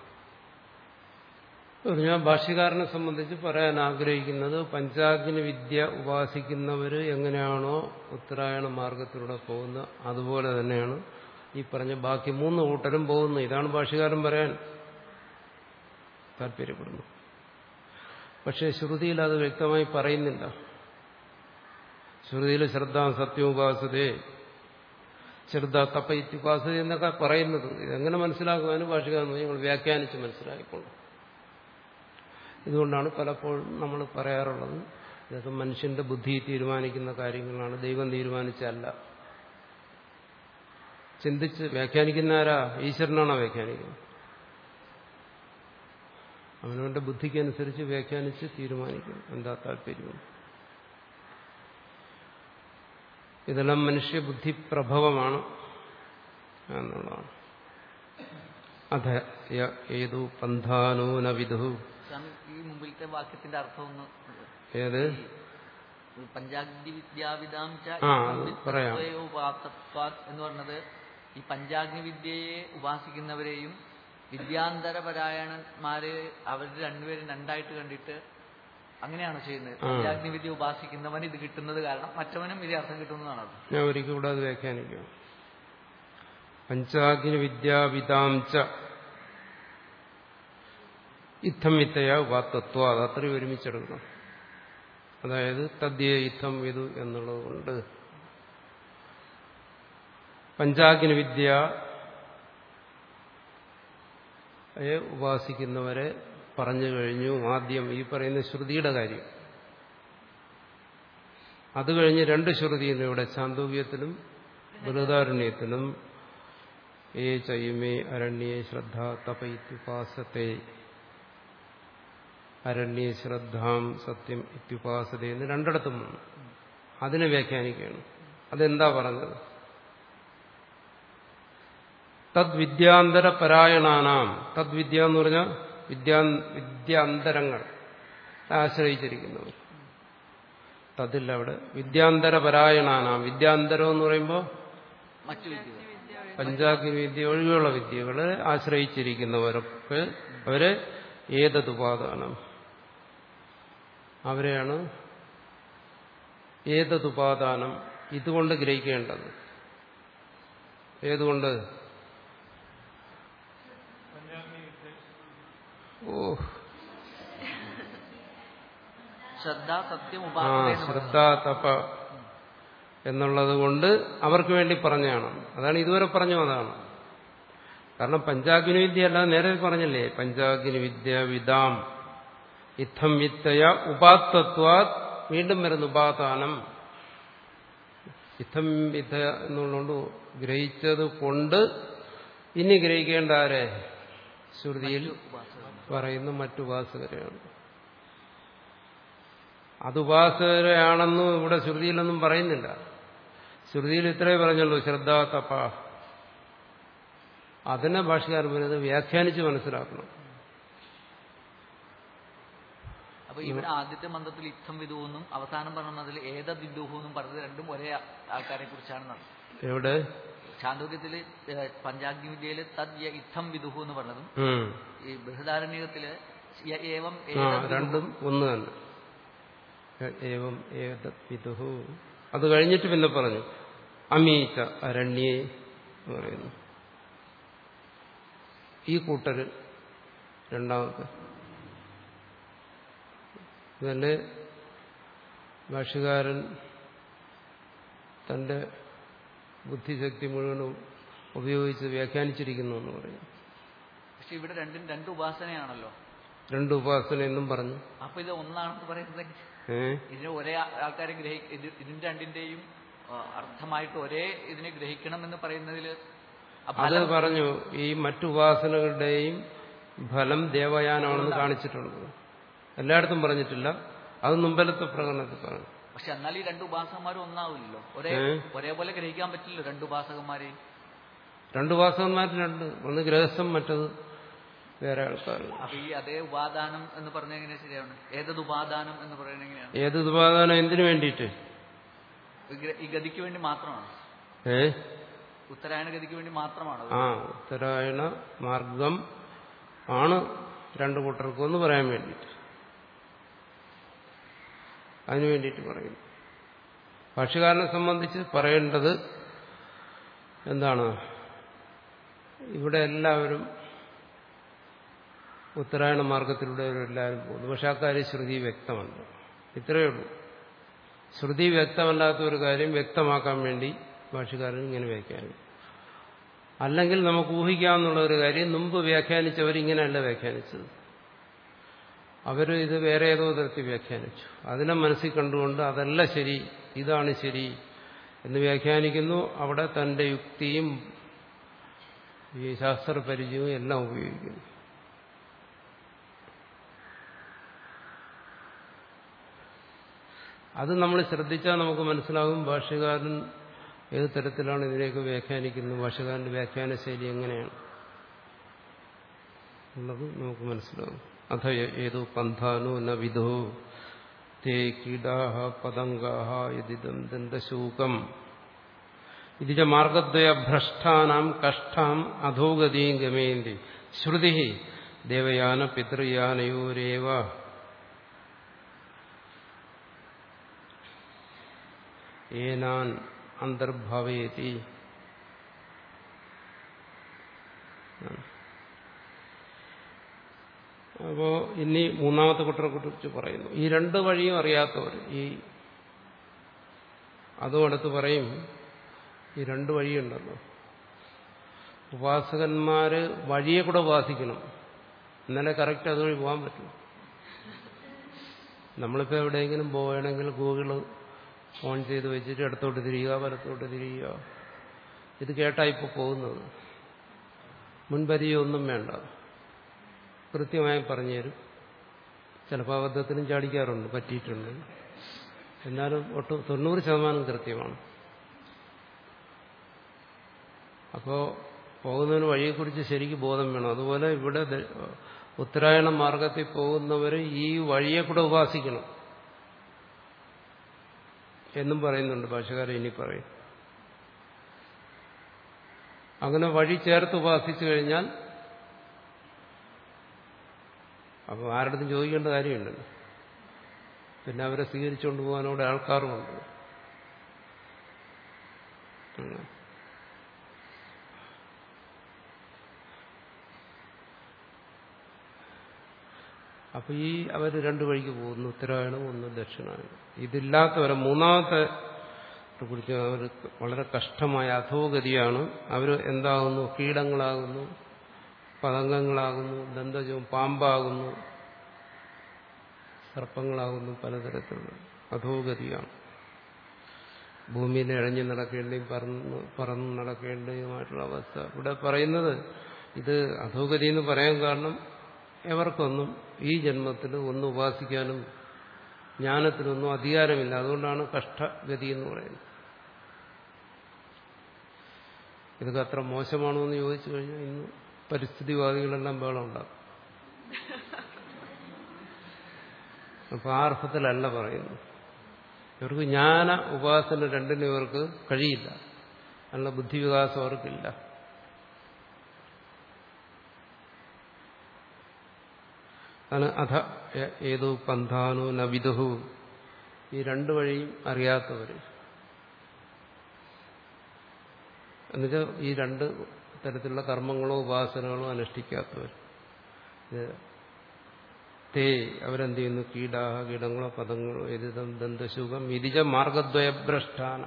ഞാൻ ഭാഷ്യകാരനെ സംബന്ധിച്ച് പറയാൻ ആഗ്രഹിക്കുന്നത് പഞ്ചാഗ്നി വിദ്യ ഉപാസിക്കുന്നവർ എങ്ങനെയാണോ ഉത്തരായണ മാർഗത്തിലൂടെ പോകുന്നത് അതുപോലെ തന്നെയാണ് ഈ പറഞ്ഞ ബാക്കി മൂന്ന് കൂട്ടരും പോകുന്നത് ഇതാണ് ഭാഷ്യകാരൻ പറയാൻ താല്പര്യപ്പെടുന്നു പക്ഷേ ശ്രുതിയിൽ അത് വ്യക്തമായി പറയുന്നില്ല ശ്രുതിയിൽ ശ്രദ്ധ സത്യോപാസതേ ശ്രദ്ധ തപ്പ ഇത്യുപാസത എന്നൊക്കെ പറയുന്നത് ഇതെങ്ങനെ മനസ്സിലാക്കുവാനും ഭാഷകാരൻ നിങ്ങൾ വ്യാഖ്യാനിച്ച് മനസ്സിലാക്കിക്കൊള്ളു ഇതുകൊണ്ടാണ് പലപ്പോഴും നമ്മൾ പറയാറുള്ളത് ഇതൊക്കെ മനുഷ്യന്റെ ബുദ്ധി തീരുമാനിക്കുന്ന കാര്യങ്ങളാണ് ദൈവം തീരുമാനിച്ചല്ല ചിന്തിച്ച് വ്യാഖ്യാനിക്കുന്ന ആരാ ഈശ്വരനാണോ വ്യാഖ്യാനിക്കുന്നത് അവനവന്റെ ബുദ്ധിക്കനുസരിച്ച് വ്യാഖ്യാനിച്ച് തീരുമാനിക്കും എന്താ താല്പര്യം ഇതെല്ലാം മനുഷ്യബുദ്ധി പ്രഭവമാണ് എന്നുള്ളതാണ് അധ യ ഏതു പന്ഥാനൂന വിദു സ്വാമി ഈ മുമ്പിലത്തെ വാക്യത്തിന്റെ അർത്ഥം ഒന്ന് ഏത് ഈ പഞ്ചാഗ്നി വിദ്യാവിധാം ച ആ, അത് പറയാം. ഉപാസത്വാത് എന്ന് പറഞ്ഞത് ഈ പഞ്ചാഗ്നി വിദ്യയെ ഉപാസിക്കുന്നവരെയും വിദ്യാന്തര പരായണന്മാരെ അവർ രണ്ടുപേരും രണ്ടായിട്ട് കണ്ടിട്ട് അങ്ങനെയാണോ ചെയ്യുന്നത് ആ. പഞ്ചാഗ്നി വിദ്യ ഉപാസിക്കുന്നവന് ഇത് കിട്ടുന്നത് കാരണം മറ്റവനും ഇത് അർത്ഥം കിട്ടുന്നതാണ് അത് ഞാൻ ഒരിക്കൽ കൂടെ അത് വ്യാഖ്യാനിക്കും പഞ്ചാഗ്നി വിദ്യാവിതാം ച ഇത്തം വിത്തയ ഉപാത്തത്വ അത് അത്രയും ഒരുമിച്ചെടുക്കണം അതായത് തദ്യ ഇത്തം വിതു എന്നുള്ളത് കൊണ്ട് പഞ്ചാഗ്നി വിദ്യ യെ ഉപാസിക്കുന്നവരെ പറഞ്ഞു കഴിഞ്ഞു ആദ്യം ഈ പറയുന്ന ശ്രുതിയുടെ കാര്യം അത് കഴിഞ്ഞ് രണ്ട് ശ്രുതിയുണ്ട് ഇവിടെ ചാന്തോക്യത്തിലും ബൃഹദാരണ്യത്തിലും ഏ ചൈമേ അരണ്യേ ശ്രദ്ധ തപയിത്യുപാസത്തെ അരണ്യേ ശ്രദ്ധാം സത്യം ഇത്യുപാസത എന്ന് രണ്ടിടത്തും വന്നു അതിനെ വ്യാഖ്യാനിക്കുകയാണ് അതെന്താ പറഞ്ഞത് തദ്വിദ്യാന്തര പരായണാനാം തദ്വിദ്യ എന്ന് പറഞ്ഞാൽ വിദ്യാ വിദ്യാന്തരങ്ങൾ ആശ്രയിച്ചിരിക്കുന്നവർ തതില്ല അവിടെ വിദ്യാന്തര പരായണാനാം വിദ്യാന്തരം എന്ന് പറയുമ്പോൾ മറ്റു വിദ്യകൾ പഞ്ചാഗ്നി വിദ്യ ഒഴികെയുള്ള വിദ്യകളെ ആശ്രയിച്ചിരിക്കുന്നവർക്ക് അവര് ഏതതുപാദാനം അവരെയാണ് ഏതതുപാദാനം ഇതുകൊണ്ട് ഗ്രഹിക്കേണ്ടത് ഏതുകൊണ്ട് പഞ്ചാഗ്നി വിദ്യ ഓ ശ്രദ്ധ സത്യം ആ ഉപാസന എന്ന് ശ്രദ്ധ പറയുന്നത്. തപ എന്നുള്ളത് കൊണ്ട് അവർക്ക് വേണ്ടി പറഞ്ഞതാണ് അതാണ് ഇതുവരെ പറഞ്ഞു അതാണ് കാരണം പഞ്ചാഗ്നി വിദ്യ അല്ല നേരെ പറഞ്ഞില്ലേ പഞ്ചാഗ്നി വിദ്യ വിദാം ഇത്തം വിത്തയ ഉപാത്തത്വാ വീണ്ടും വരുന്ന ഉപാദാനം ഇത്തം വിദ്യ എന്നുള്ളതുകൊണ്ട് ഗ്രഹിച്ചത് കൊണ്ട് ഇനി ഗ്രഹിക്കേണ്ട ആരെ ശ്രുതിയിൽ ഉപാസന. പറയുന്ന മറ്റു ഉപാസകരെയാണ് അത് ഉപാസകരെയാണെന്നും ഇവിടെ ശ്രുതിയിലൊന്നും പറയുന്നില്ല ശ്രുതിയിൽ ഇത്രേ പറഞ്ഞുള്ളൂ ശ്രദ്ധ തപ അതിനെ ഭാഷകാരൻ പറയുന്നത് വ്യാഖ്യാനിച്ച് മനസ്സിലാക്കണം അപ്പൊ ഇവിടെ ആദ്യത്തെ മന്ത്രത്തിൽ ഇത്തം വിദുവെന്നും അവസാനം പറഞ്ഞതിൽ ഏത വിദുഹെന്നും പറഞ്ഞത് രണ്ടും ഒരേ ആൾക്കാരെ കുറിച്ചാണ് എവിടെ ചാന്തോക്യത്തില് ഏഹ്, പഞ്ചാഗ്നി വിദ്യയില് തദ് യ ഇത്തം വിദുഹു എന്ന് പറഞ്ഞതും ഉം. ഈ ബൃഹദാരണ്യത്തില് യ ഏവം ആ ഏതദ് വിദുഹു. രണ്ടും ഒന്ന് തന്നെ ഏവം ഏതത് വിദുഹു അത് കഴിഞ്ഞിട്ട് പിന്നെ പറഞ്ഞു അമീച്ച അരണ്യേ എന്ന് പറയുന്നു ഈ കൂട്ടര് രണ്ടാമത്തെ ഇതല്ലേ ഭാഷകാരൻ തന്റെ ബുദ്ധിശക്തി മുഴുവനും ഉപയോഗിച്ച് വ്യാഖ്യാനിച്ചിരിക്കുന്നു എന്ന് പറയും പക്ഷെ ഇവിടെ രണ്ടും രണ്ട് ഉപാസനയാണല്ലോ രണ്ട് ഉപാസന എന്നും പറഞ്ഞു അപ്പൊ ഇത് ഒന്നാണെന്ന് പറയുന്നത് ഏ ഇതിന് ഒരേ ആ- ആൾക്കാരെ ഗ്രഹി ഇത് ഇതിന്റെ രണ്ടിന്റെയും ആ, അർത്ഥമായിട്ട് ഒരേ ഇതിനെ ഗ്രഹിക്കണം എന്ന് പറയുന്നതിൽ അത് പറഞ്ഞു ഈ മറ്റു ഉപാസനകളുടെയും ഫലം ദേവയാനമാണെന്ന് കാണിച്ചിട്ടുണ്ട് എല്ലായിടത്തും പറഞ്ഞിട്ടില്ല അത് മുമ്പലത്തെ പ്രകടനത്തിൽ പറഞ്ഞു പക്ഷെ എന്നാൽ ഈ രണ്ട് ഉപാസകന്മാരും ഒന്നാവില്ലല്ലോ ഒരേ ഏ? ഒരേപോലെ ഗ്രഹിക്കാൻ പറ്റില്ലല്ലോ രണ്ട് ഉപാസകന്മാരെയും രണ്ട് ഉപാസകന്മാർ രണ്ട് ഒന്ന് ഗൃഹസ്ഥം മറ്റത് വേറെ ആൾക്കാർ അപ്പൊ ഈ അതേ ഉപാദാനം എന്ന് പറഞ്ഞ എങ്ങനെ ശരിയാണ് ഏതത് ഉപാദാനം എന്ന് പറയുന്നത് എങ്ങനെയാണ് ഏത് ഉപാദാനം എന്തിനു വേണ്ടിയിട്ട് ഈ ഗ്ര- ഈ ഗതിക്ക് വേണ്ടി മാത്രമാണ് ഏ ഉത്തരായണ ഗതിക്ക് വേണ്ടി മാത്രമാണ് ആ ഉത്തരായണ മാർഗം ആണ് രണ്ടു കൂട്ടർക്കും എന്ന് പറയാൻ വേണ്ടിയിട്ട് അതിനു വേണ്ടിയിട്ട് പറയുന്നു ഭാഷകാരനെ സംബന്ധിച്ച് പറയേണ്ടത് എന്താണ് ഇവിടെ എല്ലാവരും ഉത്തരായണ മാർഗത്തിലൂടെ എല്ലാവരും പോകുന്നു പക്ഷെ ആ കാര്യം ശ്രുതി വ്യക്തമല്ല ഇത്രയേ ഉള്ളൂ ശ്രുതി വ്യക്തമല്ലാത്ത ഒരു കാര്യം വ്യക്തമാക്കാൻ വേണ്ടി ഭാഷകാരൻ ഇങ്ങനെ വ്യാഖ്യാനിക്കും അല്ലെങ്കിൽ നമുക്ക് ഊഹിക്കാവുന്നുള്ള ഒരു കാര്യം മുമ്പ് വ്യാഖ്യാനിച്ചവർ ഇങ്ങനെയല്ല വ്യാഖ്യാനിച്ചത് അവർ ഇത് വേറെ ഏതോ തരത്തിൽ വ്യാഖ്യാനിച്ചു അതിനെ മനസ്സിൽ കണ്ടുകൊണ്ട് അതല്ല ശരി ഇതാണ് ശരി എന്ന് വ്യാഖ്യാനിക്കുന്നു അവിടെ തന്റെ യുക്തിയും ഈ ശാസ്ത്രപരിചയവും എല്ലാം ഉപയോഗിക്കുന്നു അത് നമ്മൾ ശ്രദ്ധിച്ചാൽ നമുക്ക് മനസ്സിലാകും ഭാഷ്യകാരൻ ഏത് തരത്തിലാണ് ഇതിനെയൊക്കെ വ്യാഖ്യാനിക്കുന്നത് ഭാഷകാരന്റെ വ്യാഖ്യാന ശൈലി എങ്ങനെയാണ് ഉള്ളത് നമുക്ക് മനസ്സിലാകും അഥ ഏതോ പന്ഥാനോ ന വിധോ തേ കീടാഹ പതംഗാഹ യതിദം ദന്തശൂകം ഇതിച്ച മാർഗദ്വയ ഭ്രഷ്ടാനാം കഷ്ടാം അധോഗതിയും ഗമയന്തി ശ്രുതി ദേവയാന പിതൃയാനയോരേവ ഏനാൻ അന്തർഭവയതി അപ്പോ ഇനി മൂന്നാമത്തെ കുട്ടറെ കുറിച്ച് പറയുന്നു ഈ രണ്ട് വഴിയും അറിയാത്തവർ ഈ അതും അടുത്ത് പറയും ഈ രണ്ട് വഴിയുണ്ടല്ലോ ഉപാസകന്മാര് വഴിയെ കൂടെ ഉപാസിക്കണം എന്നാലേ കറക്റ്റ് അതുവഴി പോകാൻ പറ്റും നമ്മളിപ്പോൾ എവിടെയെങ്കിലും പോവുകയാണെങ്കിൽ ഗൂഗിള് ഓൺ ചെയ്ത് വെച്ചിട്ട് ഇടത്തോട്ട് തിരിയുക വലത്തോട്ട് തിരിയുക ഇത് കേട്ടാ ഇപ്പോൾ പോകുന്നത് മുൻപരിയൊന്നും വേണ്ട കൃത്യമായി പറഞ്ഞുതരും ചിലപ്പോൾ അബദ്ധത്തിനും ചാടിക്കാറുണ്ട് പറ്റിയിട്ടുണ്ട് എന്നാലും ഒട്ട് തൊണ്ണൂറ് ശതമാനം കൃത്യമാണ് അപ്പോൾ പോകുന്നതിന് വഴിയെക്കുറിച്ച് ശരിക്ക് ബോധം വേണം അതുപോലെ ഇവിടെ ദ- ഉത്തരായണ മാർഗത്തിൽ പോകുന്നവർ ഈ വഴിയെ കൂടെ ഉപാസിക്കണം എന്നും പറയുന്നുണ്ട് ഭാഷകാരൻ ഇനി പറയും അങ്ങനെ വഴി ചേർത്ത് ഉപാസിച്ചു കഴിഞ്ഞാൽ അപ്പോൾ ആരുടെ ചോദിക്കേണ്ട കാര്യമുണ്ടല്ലോ പിന്നെ അവരെ സ്വീകരിച്ചുകൊണ്ട് പോകാനോടെ ആൾക്കാരുമുണ്ട് അങ്ങനെ. അപ്പൊ ഈ അവർ രണ്ടു വഴിക്ക് പോകുന്നു ഉത്തരായണം ഒന്ന് ദക്ഷിണായണം ഇതില്ലാത്തവരെ മൂന്നാമത്തെ കുറിച്ച് അവർ വളരെ കഷ്ടമായ അധോഗതിയാണ് അവർ എന്താകുന്നു കീടങ്ങളാകുന്നു പതംഗങ്ങളാകുന്നു ദന്തജവും പാമ്പാകുന്നു സർപ്പങ്ങളാകുന്നു പലതരത്തിലുള്ള അധോഗതിയാണ് ഭൂമിയിൽ ഇഴഞ്ഞു നടക്കേണ്ടയും പറന്ന് പറന്ന് നടക്കേണ്ടതുമായിട്ടുള്ള അവസ്ഥ ഇവിടെ പറയുന്നത് ഇത് അധോഗതി എന്ന് പറയാൻ കാരണം എവർക്കൊന്നും ഈ ജന്മത്തിൽ ഒന്ന് ഉപാസിക്കാനും ജ്ഞാനത്തിനൊന്നും അധികാരമില്ല അതുകൊണ്ടാണ് കഷ്ടഗതി എന്ന് പറയുന്നത് ഇതൊക്കെ അത്ര മോശമാണോ എന്ന് ചോദിച്ചു കഴിഞ്ഞാൽ ഇന്ന് പരിസ്ഥിതിവാദികളെല്ലാം ബഹളം ഉണ്ടാക്കും അപ്പൊ ആ അർത്ഥത്തിലല്ല പറയുന്നു ഇവർക്ക് ജ്ഞാന ഉപാസന രണ്ടിനും ഇവർക്ക് കഴിയില്ല നല്ല ബുദ്ധിവികാസം അവർക്കില്ല അതാണ് അധ ഏതോ പന്ഥാനോ നവിദുഹു ഈ രണ്ടു വഴിയും അറിയാത്തവർ എന്നുവെച്ചാൽ ഈ രണ്ട് തരത്തിലുള്ള കർമ്മങ്ങളോ ഉപാസനകളോ അനുഷ്ഠിക്കാത്തവർ ഇത് തേ അവരെന്ത് ചെയ്യുന്നു കീടാഹ കീടങ്ങളോ പദങ്ങളോ എതിതം ദന്തശുഖം ഇതിജ മാർഗദ്വയഭ്രഷ്ടാന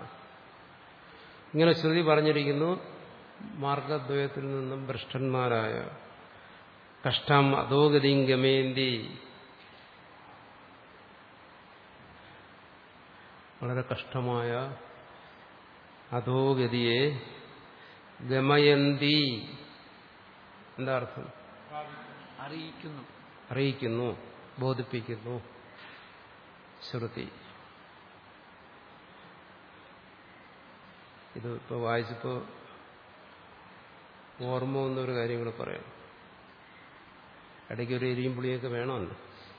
ഇങ്ങനെ ശ്രുതി പറഞ്ഞിരിക്കുന്നു മാർഗദ്വയത്തിൽ നിന്നും ഭ്രഷ്ടന്മാരായ കഷ്ടം അധോഗതിയും ഗമേന്തി വളരെ കഷ്ടമായ അധോഗതിയെ ഗമയന്തി എന്താ അർത്ഥം അറിയിക്കുന്നു അറിയിക്കുന്നു ബോധിപ്പിക്കുന്നു ശ്രുതി ഇത് ഇപ്പോൾ വായിച്ചപ്പോൾ ഓർമ്മ വന്നൊരു കാര്യം കൂടെ പറയാം ഇടയ്ക്ക് ഒരു എരിയും പുളിയൊക്കെ വേണമല്ലോ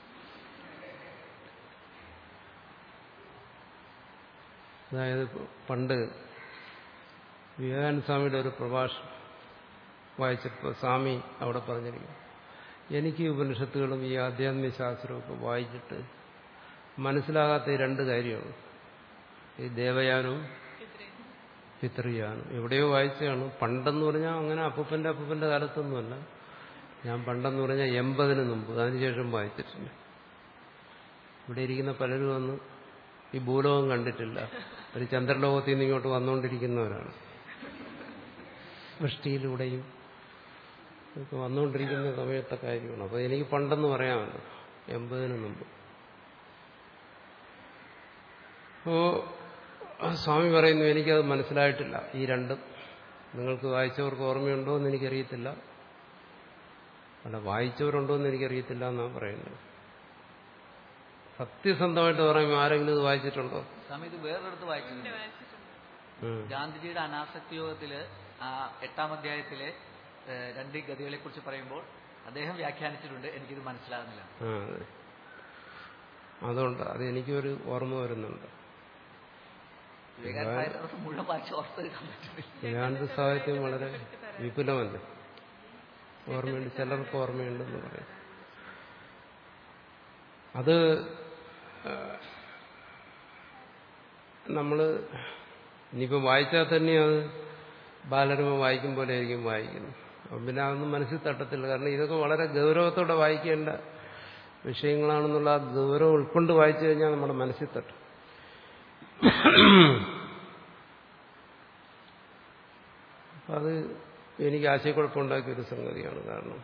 അതായത് പണ്ട് വിവേകാനന്ദ സ്വാമിയുടെ ഒരു പ്രഭാഷണം വായിച്ചപ്പോൾ സ്വാമി അവിടെ പറഞ്ഞിരിക്കുന്നു എനിക്ക് ഈ ഉപനിഷത്തുകളും ഈ ആധ്യാത്മിക ശാസ്ത്രവും ഒക്കെ വായിച്ചിട്ട് മനസ്സിലാകാത്ത ഈ രണ്ട് കാര്യമാണ് ഈ ദേവയാനവും പിതൃയാനം എവിടെയോ വായിച്ചതാണ് പണ്ടെന്ന് പറഞ്ഞാൽ അങ്ങനെ അപ്പൂപ്പന്റെ അപ്പൂപ്പന്റെ കാലത്തൊന്നുമല്ല ഞാൻ പണ്ടെന്ന് പറഞ്ഞാൽ എൺപതിന് മുമ്പ് അതിനുശേഷം വായിച്ചിട്ടുണ്ട് ഇവിടെ ഇരിക്കുന്ന പലരും വന്ന് ഈ ഭൂലോകം കണ്ടിട്ടില്ല ഒരു ചന്ദ്രലോകത്തിൽ നിന്ന് ഇങ്ങോട്ട് വന്നുകൊണ്ടിരിക്കുന്നവരാണ് വൃഷ്ടിയിലൂടെയും ഒക്കെ വന്നുകൊണ്ടിരിക്കുന്ന സമയത്തെ കാര്യമാണ് അപ്പോൾ എനിക്ക് പണ്ടെന്ന് പറയാമല്ലോ എൺപതിന് മുമ്പ് അപ്പോ സ്വാമി പറയുന്നു എനിക്കത് മനസ്സിലായിട്ടില്ല ഈ രണ്ടും നിങ്ങൾക്ക് വായിച്ചവർക്ക് ഓർമ്മയുണ്ടോ എന്ന് എനിക്കറിയത്തില്ല അല്ല വായിച്ചവരുണ്ടോ എന്ന് എനിക്കറിയത്തില്ല എന്നാണ് പറയുന്നത് സത്യസന്ധമായിട്ട് പറയുമ്പോൾ ആരെങ്കിലും ഇത് വായിച്ചിട്ടുണ്ടോ സ്വാമി ഇത് വേറൊരിടത്ത് വായിക്കുന്നുണ്ട് വായിച്ചിട്ടുണ്ട് ഉം. ഗാന്ധിജിയുടെ അനാസക്തി യോഗത്തില് ആ എട്ടാം അധ്യായത്തിലെ ഏഹ്, രണ്ട് ഗതികളെ കുറിച്ച് പറയുമ്പോൾ അദ്ദേഹം വ്യാഖ്യാനിച്ചിട്ടുണ്ട് എനിക്കിത് മനസ്സിലാകുന്നില്ല ആ അതെ അതുകൊണ്ട് അത് എനിക്കൊരു ഓർമ്മ വരുന്നുണ്ട് വിവേകാനന്ദ സാഹിത്യം മുഴുവൻ വായിച്ച് ഓർത്തെടുക്കാൻ പറ്റുന്നില്ല വേദാന്ത സാഹിത്യം വളരെ വിപുലമല്ലേ ഓർമ്മയുണ്ട് ചിലർക്ക് ഓർമ്മയുണ്ടെന്ന് പറയും അത് നമ്മൾ ഇനിയിപ്പോൾ വായിച്ചാൽ തന്നെ അത് ബാലരമ വായിക്കും പോലെ ആയിരിക്കും വായിക്കുന്നത് അപ്പം പിന്നെ അതൊന്നും മനസ്സിൽ തട്ടത്തില്ല കാരണം ഇതൊക്കെ വളരെ ഗൗരവത്തോടെ വായിക്കേണ്ട വിഷയങ്ങളാണെന്നുള്ള ആ ഗൗരവം ഉൾക്കൊണ്ട് വായിച്ചു കഴിഞ്ഞാൽ നമ്മുടെ മനസ്സിൽ തട്ടും അപ്പം അത് എനിക്ക് ആശയക്കുഴപ്പമുണ്ടാക്കിയ ഒരു സംഗതിയാണ് കാരണം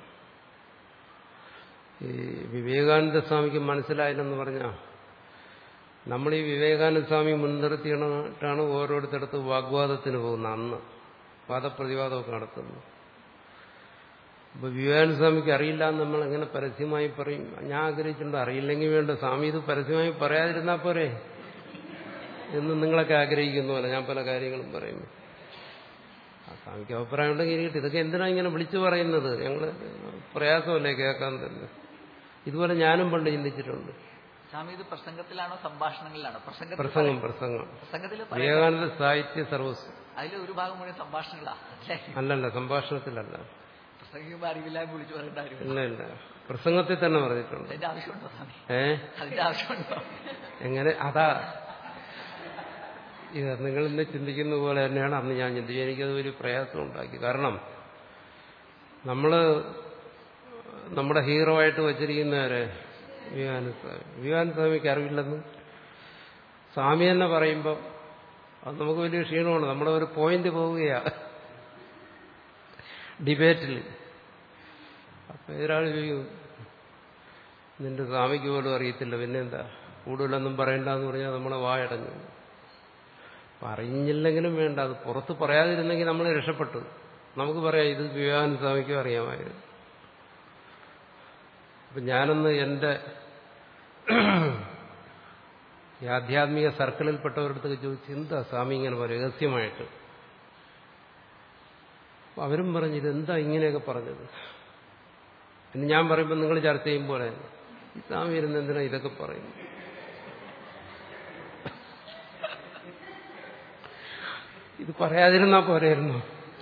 ഈ വിവേകാനന്ദ സ്വാമിക്ക് മനസ്സിലായില്ലെന്ന് പറഞ്ഞാൽ നമ്മൾ ഈ വിവേകാനന്ദ സ്വാമി മുൻനിർത്തിയിട്ടാണ് ഓരോരുത്തരത്ത് വാഗ്വാദത്തിന് പോകുന്നത് അന്ന് വാദപ്രതിവാദമൊക്കെ നടത്തുന്നു അപ്പൊ വിവേകാനന്ദ സ്വാമിക്ക് അറിയില്ല എന്ന് നമ്മൾ എങ്ങനെ പരസ്യമായി പറയും ഞാൻ ആഗ്രഹിച്ചിട്ടുണ്ട് അറിയില്ലെങ്കിൽ വേണ്ട സ്വാമി ഇത് പരസ്യമായി പറയാതിരുന്നാൽ പോരെ എന്ന് നിങ്ങളൊക്കെ ആഗ്രഹിക്കുന്ന പോലെ ഞാൻ പല കാര്യങ്ങളും പറയുന്നു ആ സ്വാമിക്ക് അഭിപ്രായം ഉണ്ടെങ്കിൽ ഇരിക്കട്ടെ ഇതൊക്കെ എന്തിനാ ഇങ്ങനെ വിളിച്ചു പറയുന്നത് ഞങ്ങൾ പ്രയാസമല്ലേ കേൾക്കാൻ തന്നെ ഇതുപോലെ ഞാനും പണ്ട് ചിന്തിച്ചിട്ടുണ്ട് സ്വാമി ഇത് പ്രസംഗത്തിലാണോ സംഭാഷണങ്ങളിലാണോ പ്രസംഗത്തിൽ പ്രസംഗം പ്രസംഗം പ്രസംഗത്തിൽ വിവേകാനന്ദ സാഹിത്യ സർവസ്വം അതിൽ ഒരു ഭാഗം മുഴുവൻ സംഭാഷണങ്ങളാ അല്ലേ അല്ലല്ല സംഭാഷണത്തിലല്ല പ്രസംഗിക്കുമ്പോൾ അറിവില്ലായ്മ വിളിച്ചു പറയേണ്ട കാര്യമില്ല ഇല്ല ഇല്ല പ്രസംഗത്തിൽ തന്നെ പറഞ്ഞിട്ടുണ്ട് അതിന്റെ ആവശ്യമുണ്ടോ സ്വാമി ഏ അതിന്റെ ആവശ്യമുണ്ടോ എങ്ങനെ അതാ ഇത് നിങ്ങൾ ഇന്ന് ചിന്തിക്കുന്ന പോലെ തന്നെയാണ് അന്ന് ഞാൻ ചിന്തിച്ചത് എനിക്കത് ഒരു പ്രയാസം ഉണ്ടാക്കി കാരണം നമ്മള് നമ്മുടെ ഹീറോ ആയിട്ട് വച്ചിരിക്കുന്നവരെ വിവേകാനന്ദ സ്വാമി വിവേകാനന്ദ സ്വാമിക്ക് അറിവില്ലെന്ന് സ്വാമി തന്നെ പറയുമ്പോൾ അത് നമുക്ക് വലിയ ക്ഷീണമാണ് നമ്മുടെ ഒരു പോയിന്റ് പോവുകയാ ഡിബേറ്റിൽ അപ്പൊ ഒരാൾ ചോദിക്കും നിന്റെ സ്വാമിക്ക് പോലും അറിയത്തില്ല പിന്നെന്താ കൂടുതലൊന്നും പറയണ്ടെന്ന് പറഞ്ഞാൽ നമ്മളെ വായടഞ്ഞു പറഞ്ഞില്ലെങ്കിലും വേണ്ട അത് പുറത്ത് പറയാതിരുന്നെങ്കിൽ നമ്മൾ രക്ഷപ്പെട്ടു നമുക്ക് പറയാം ഇത് വിവേകാനന്ദ സ്വാമിക്കും അറിയാമായിരുന്നു അപ്പൊ ഞാനൊന്ന് എന്റെ ഈ ആധ്യാത്മിക സർക്കിളിൽപ്പെട്ടവരടുത്ത് ചോദിച്ചു എന്താ സ്വാമി ഇങ്ങനെ പറയും രഹസ്യമായിട്ട് അപ്പൊ അവരും പറഞ്ഞു ഇതെന്താ ഇങ്ങനെയൊക്കെ പറഞ്ഞത് എന്ന് ഞാൻ പറയുമ്പോൾ നിങ്ങൾ ചർച്ച ചെയ്യുമ്പോൾ ഈ സ്വാമി ഇരുന്ന് എന്തിനാ ഇതൊക്കെ പറയുന്നു ഇത് പറയാതിരുന്നാ പോരായിരുന്നു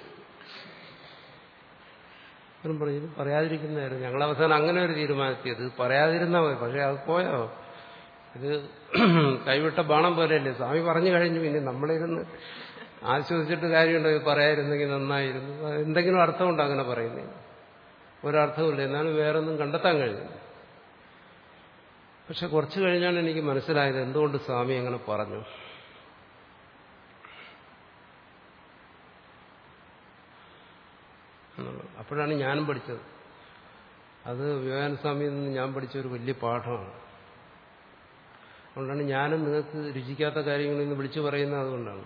അവരും പറഞ്ഞു ഇത് പറയാതിരിക്കുന്നതായിരുന്നു ഞങ്ങൾ അവസാനം അങ്ങനെ ഒരു തീരുമാനത്തിയത് ഇത് പറയാതിരുന്നാ മതി പക്ഷെ അത് പോയോ ഇത് കൈവിട്ട ബാണം പോലെയല്ലേ സ്വാമി പറഞ്ഞു കഴിഞ്ഞു പിന്നെ നമ്മളിരുന്ന് ആശ്വസിച്ചിട്ട് കാര്യമുണ്ടോ ഇത് പറയാതിരുന്നെങ്കിൽ നന്നായിരുന്നു അത് എന്തെങ്കിലും അർത്ഥമുണ്ടോ അങ്ങനെ പറയുന്നതിന് ഒരർത്ഥമില്ല എന്നാലും വേറൊന്നും കണ്ടെത്താൻ കഴിഞ്ഞു പക്ഷെ കുറച്ചു കഴിഞ്ഞാണ് എനിക്ക് മനസ്സിലായത് എന്തുകൊണ്ട് സ്വാമി അങ്ങനെ പറഞ്ഞു എന്നുള്ളത്. അപ്പോഴാണ് ഞാനും പഠിച്ചത് അത് വിവേകാനന്ദ സ്വാമിയിൽ നിന്ന് ഞാൻ പഠിച്ച ഒരു വലിയ പാഠമാണ് അതുകൊണ്ടാണ് ഞാനും നിങ്ങൾക്ക് രുചിക്കാത്ത കാര്യങ്ങളിൽ നിന്ന് വിളിച്ചു പറയുന്നത് അതുകൊണ്ടാണ്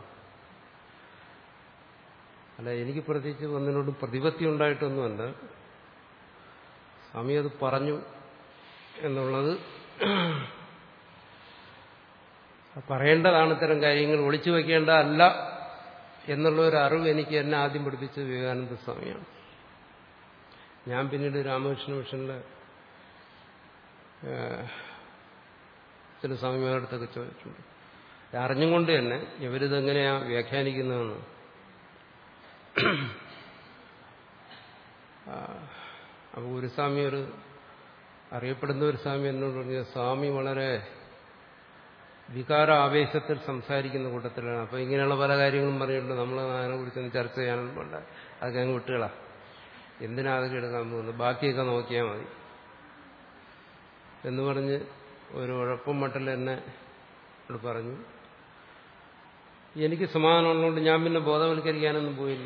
അല്ല എനിക്ക് പ്രത്യേകിച്ച് ഒന്നിനോടും പ്രതിപത്തി ഉണ്ടായിട്ടൊന്നുമല്ല സ്വാമി അത് പറഞ്ഞു എന്നുള്ളത് പറയേണ്ടതാണ് ഇത്തരം കാര്യങ്ങൾ ഒളിച്ചു വയ്ക്കേണ്ടതല്ല എന്നുള്ള ഒരു അറിവ് എനിക്ക് എന്നെ ആദ്യം പഠിപ്പിച്ചത് വിവേകാനന്ദ സ്വാമിയാണ് ഞാൻ പിന്നീട് രാമകൃഷ്ണ മിഷനിലെ ഏഹ്, ചില സ്വാമിമാരുടെ അടുത്തൊക്കെ ചോദിച്ചിട്ടുണ്ട് ഇത് അറിഞ്ഞും കൊണ്ട് തന്നെ ഇവരിതെങ്ങനെയാ വ്യാഖ്യാനിക്കുന്നതെന്ന് ആ, അപ്പോൾ ഒരു സ്വാമി ഒരു അറിയപ്പെടുന്ന ഒരു സ്വാമി എന്നോട് പറഞ്ഞ സ്വാമി വളരെ വികാര ആവേശത്തിൽ സംസാരിക്കുന്ന കൂട്ടത്തിലാണ് അപ്പോൾ ഇങ്ങനെയുള്ള പല കാര്യങ്ങളും പറയുന്നുണ്ട് നമ്മൾ അതിനെക്കുറിച്ചൊന്നും ചർച്ച ചെയ്യാനൊന്നും വേണ്ട അതൊക്കെ അങ്ങ് വിട്ടുകളാ എന്തിനാ അതൊക്കെ എടുക്കാൻ പോകുന്നത് ബാക്കിയൊക്കെ നോക്കിയാൽ മതി എന്ന് പറഞ്ഞ് ഒരു ഉഴപ്പം മട്ടിൽ എന്നെ ഇവിടെ പറഞ്ഞു എനിക്ക് സമാധാനമുള്ളതുകൊണ്ട് ഞാൻ പിന്നെ ബോധവൽക്കരിക്കാനൊന്നും പോയില്ല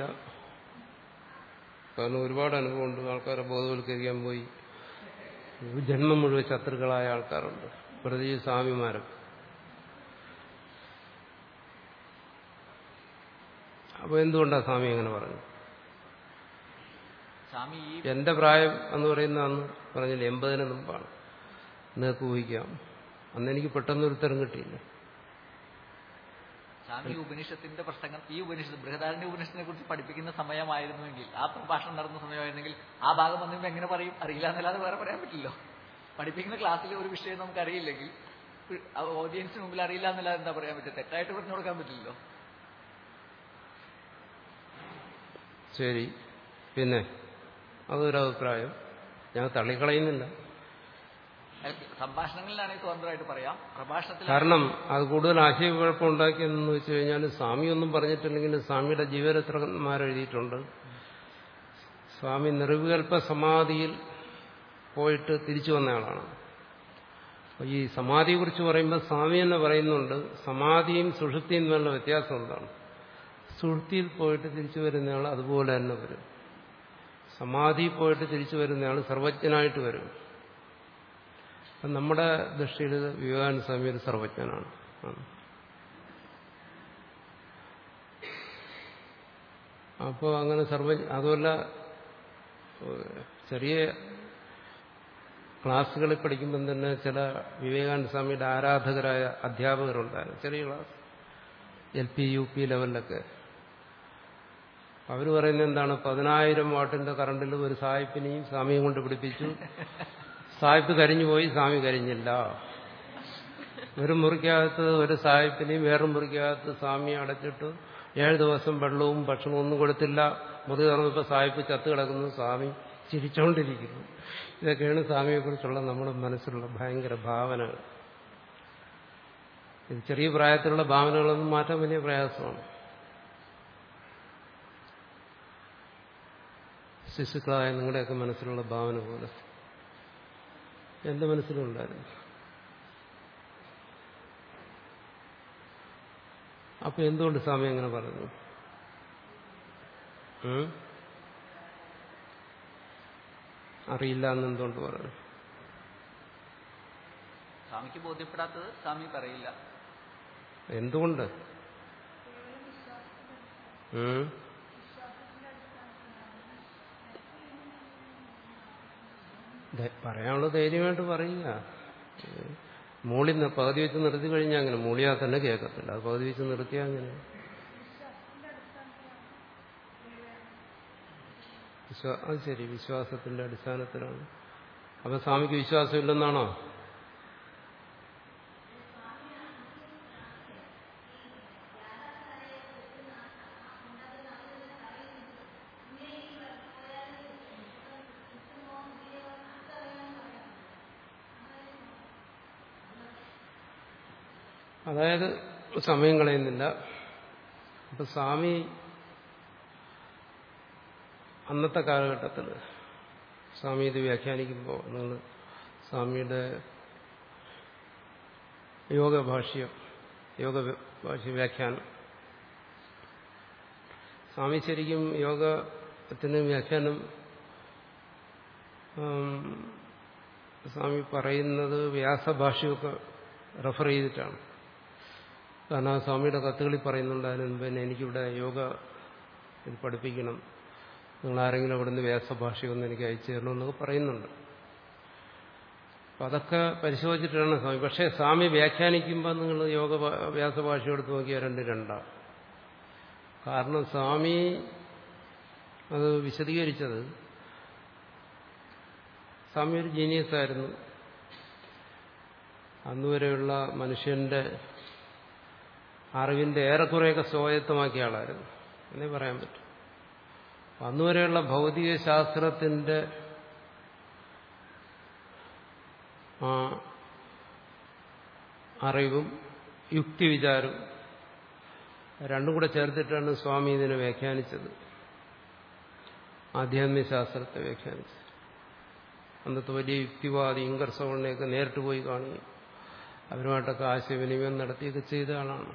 കാരണം ഒരുപാട് അനുഭവമുണ്ട് ആൾക്കാരെ ബോധവൽക്കരിക്കാൻ പോയി ജന്മം മുഴുവൻ ശത്രുക്കളായ ആൾക്കാരുണ്ട് പ്രത്യേകിച്ച് സ്വാമിമാരൊക്കെ അപ്പോൾ എന്തുകൊണ്ടാണ് സ്വാമി അങ്ങനെ പറഞ്ഞു സ്വാമി ഈ എന്റെ പ്രായം എന്ന് പറയുന്ന അന്ന് പറഞ്ഞില്ല എൺപതിന് മുമ്പാണ് നിങ്ങൾക്ക് ഊഹിക്കാം അന്ന് എനിക്ക് പെട്ടെന്നൊരു ഉത്തരം കിട്ടിയില്ല സ്വാമി ഈ ഉപനിഷത്തിന്റെ പ്രശ്നങ്ങൾ ഈ ഉപനിഷത്ത് ബൃഹദാരണ്യ ഉപനിഷത്തിനെ കുറിച്ച് പഠിപ്പിക്കുന്ന സമയമായിരുന്നുവെങ്കിൽ ആ പ്രഭാഷണം നടന്ന സമയമായിരുന്നെങ്കിൽ ആ ഭാഗം വന്നിട്ട് എങ്ങനെ പറയും അറിയില്ല എന്നല്ലാതെ വേറെ പറയാൻ പറ്റില്ലല്ലോ പഠിപ്പിക്കുന്ന ക്ലാസ്സിൽ ഒരു വിഷയം നമുക്ക് അറിയില്ലെങ്കിൽ ഓഡിയൻസിന് മുമ്പിൽ അറിയില്ല എന്നല്ലാതെ എന്താ പറയാൻ പറ്റുക തെറ്റായിട്ട് പറഞ്ഞു കൊടുക്കാൻ പറ്റില്ലല്ലോ ശരി പിന്നെ അതൊരു അഭിപ്രായം ഞാൻ തള്ളിക്കളയുന്നില്ല സംഭാഷണങ്ങളിലാണെങ്കിൽ സ്വതന്ത്രമായിട്ട് പറയാം പ്രഭാഷണത്തിൽ കാരണം അത് കൂടുതൽ ആശയക്കുഴപ്പം ഉണ്ടാക്കിയെന്ന് വെച്ച് കഴിഞ്ഞാൽ സ്വാമി ഒന്നും പറഞ്ഞിട്ടില്ലെങ്കിൽ സ്വാമിയുടെ ജീവരത്രന്മാർ എഴുതിയിട്ടുണ്ട് സ്വാമി നിർവികൽപ്പ സമാധിയിൽ പോയിട്ട് തിരിച്ചു വന്നയാളാണ് അപ്പൊ ഈ സമാധിയെക്കുറിച്ച് പറയുമ്പോൾ സ്വാമി തന്നെ പറയുന്നുണ്ട് സമാധിയും സുഷുപ്തിയും തമ്മിലുള്ള വ്യത്യാസം എന്താണ് സുഷുപ്തിയിൽ പോയിട്ട് തിരിച്ചു വരുന്നയാൾ അതുപോലെ തന്നെ വരും സമാധിയിൽ പോയിട്ട് തിരിച്ചു വരുന്നയാൾ സർവജ്ഞനായിട്ട് വരും അപ്പം നമ്മുടെ ദൃഷ്ടിയിൽ വിവേകാനന്ദ സ്വാമി ഒരു സർവജ്ഞനാണ് ആണ്. അപ്പോൾ അങ്ങനെ സർവ അതുമല്ല ഏഹ്, ചെറിയ ക്ലാസ്സുകളിൽ പഠിക്കുമ്പം തന്നെ ചില വിവേകാനന്ദ സ്വാമിയുടെ ആരാധകരായ അധ്യാപകരുണ്ടായിരുന്നു ചെറിയ class L P U P ലെവലിലൊക്കെ അവർ പറയുന്നത് എന്താണ് പതിനായിരം വാട്ടിന്റെ കറണ്ടിൽ ഒരു സായിപ്പിനെയും സ്വാമിയും കൊണ്ട് പിടിപ്പിച്ചു സായിപ്പ് കരിഞ്ഞുപോയി സ്വാമി കരിഞ്ഞില്ല ഒരു മുറിക്കകത്ത് ഒരു സായിപ്പിനെയും വേറെ മുറിക്കകത്ത് സ്വാമി അടച്ചിട്ടു ഏഴ് ദിവസം വെള്ളവും ഭക്ഷണവും ഒന്നും കൊടുത്തില്ല മുറി തുറന്നപ്പോൾ സായിപ്പ് ചത്തു കിടക്കുന്നു സ്വാമി ചിരിച്ചുകൊണ്ടിരിക്കുന്നു ഇതൊക്കെയാണ് സ്വാമിയെക്കുറിച്ചുള്ള നമ്മുടെ മനസ്സിലുള്ള ഭയങ്കര ഭാവനകൾ ഇത് ചെറിയ പ്രായത്തിലുള്ള ഭാവനകളൊന്നും മാറ്റാൻ വലിയ പ്രയാസമാണ് ശിശുക്കളായ നിങ്ങളുടെയൊക്കെ മനസ്സിലുള്ള ഭാവന പോലെ എന്റെ മനസ്സിലുണ്ടായിരുന്നു അപ്പൊ എന്തുകൊണ്ട് സ്വാമി അങ്ങനെ പറഞ്ഞു ഉം? അറിയില്ല എന്ന് എന്തുകൊണ്ട് പറഞ്ഞു സ്വാമിക്ക് ബോധ്യപ്പെടാത്തത് സ്വാമി പറയില്ല എന്തുകൊണ്ട് ഉം? ധൈ- പറയാനുള്ള ധൈര്യമായിട്ട് പറയുക മൂളി ന- പകുതി വെച്ച് നിർത്തി കഴിഞ്ഞാൽ അങ്ങനെ മൂളിയാ തന്നെ കേൾക്കത്തില്ല അത് പകുതി വെച്ച് നിർത്തിയാൽ അങ്ങനെ വിശ്വാ അത് ശരി വിശ്വാസത്തിന്റെ അടിസ്ഥാനത്തിലാണ് അപ്പൊ സ്വാമിക്ക് വിശ്വാസമില്ലെന്നാണോ അതായത് സമയം കളയുന്നില്ല അപ്പൊ സ്വാമി അന്നത്തെ കാലഘട്ടത്തിൽ സ്വാമി ഇത് വ്യാഖ്യാനിക്കുമ്പോൾ നിങ്ങൾ സ്വാമിയുടെ യോഗഭാഷ്യം യോഗ ഭാഷ്യ വ്യാഖ്യാനം സ്വാമി ശരിക്കും യോഗത്തിന് വ്യാഖ്യാനം ഉം, സ്വാമി പറയുന്നത് വ്യാസഭാഷയൊക്കെ റെഫർ ചെയ്തിട്ടാണ് കാരണം ആ സ്വാമിയുടെ കത്തുകളിൽ പറയുന്നുണ്ട് അതിന് മുമ്പ് തന്നെ എനിക്കിവിടെ യോഗ ഇത് പഠിപ്പിക്കണം നിങ്ങൾ ആരെങ്കിലും അവിടെ നിന്ന് വ്യാസഭാഷയൊന്ന് എനിക്ക് അയച്ചു തരണമെന്നൊക്കെ പറയുന്നുണ്ട് അപ്പം അതൊക്കെ പരിശോധിച്ചിട്ടാണ് സ്വാമി പക്ഷേ സ്വാമി വ്യാഖ്യാനിക്കുമ്പോൾ നിങ്ങൾ യോഗ ഭാ- വ്യാസഭാഷ എടുത്ത് നോക്കിയാൽ രണ്ട് രണ്ടാണ് കാരണം സ്വാമി അത് വിശദീകരിച്ചത് സ്വാമി ഒരു ജീനിയസ് ആയിരുന്നു അന്നുവരെയുള്ള മനുഷ്യന്റെ അറിവിന്റെ ഏറെക്കുറെയൊക്കെ സ്വായത്തമാക്കിയ ആളായിരുന്നു എന്നേ പറയാൻ പറ്റും അന്നുവരെയുള്ള ഭൗതിക ശാസ്ത്രത്തിന്റെ ആ അറിവും യുക്തിവിചാരവും രണ്ടും കൂടെ ചേർത്തിട്ടാണ് സ്വാമി ഇതിനെ വ്യാഖ്യാനിച്ചത് ആധ്യാത്മിക ശാസ്ത്രത്തെ വ്യാഖ്യാനിച്ചത് അന്നത്തെ വലിയ യുക്തിവാദി ഇങ്കർ സവർണയൊക്കെ നേരിട്ട് പോയി കാണുകയും അവരുമായിട്ടൊക്കെ ആശയവിനിമയം നടത്തിയൊക്കെ ചെയ്ത ആളാണ്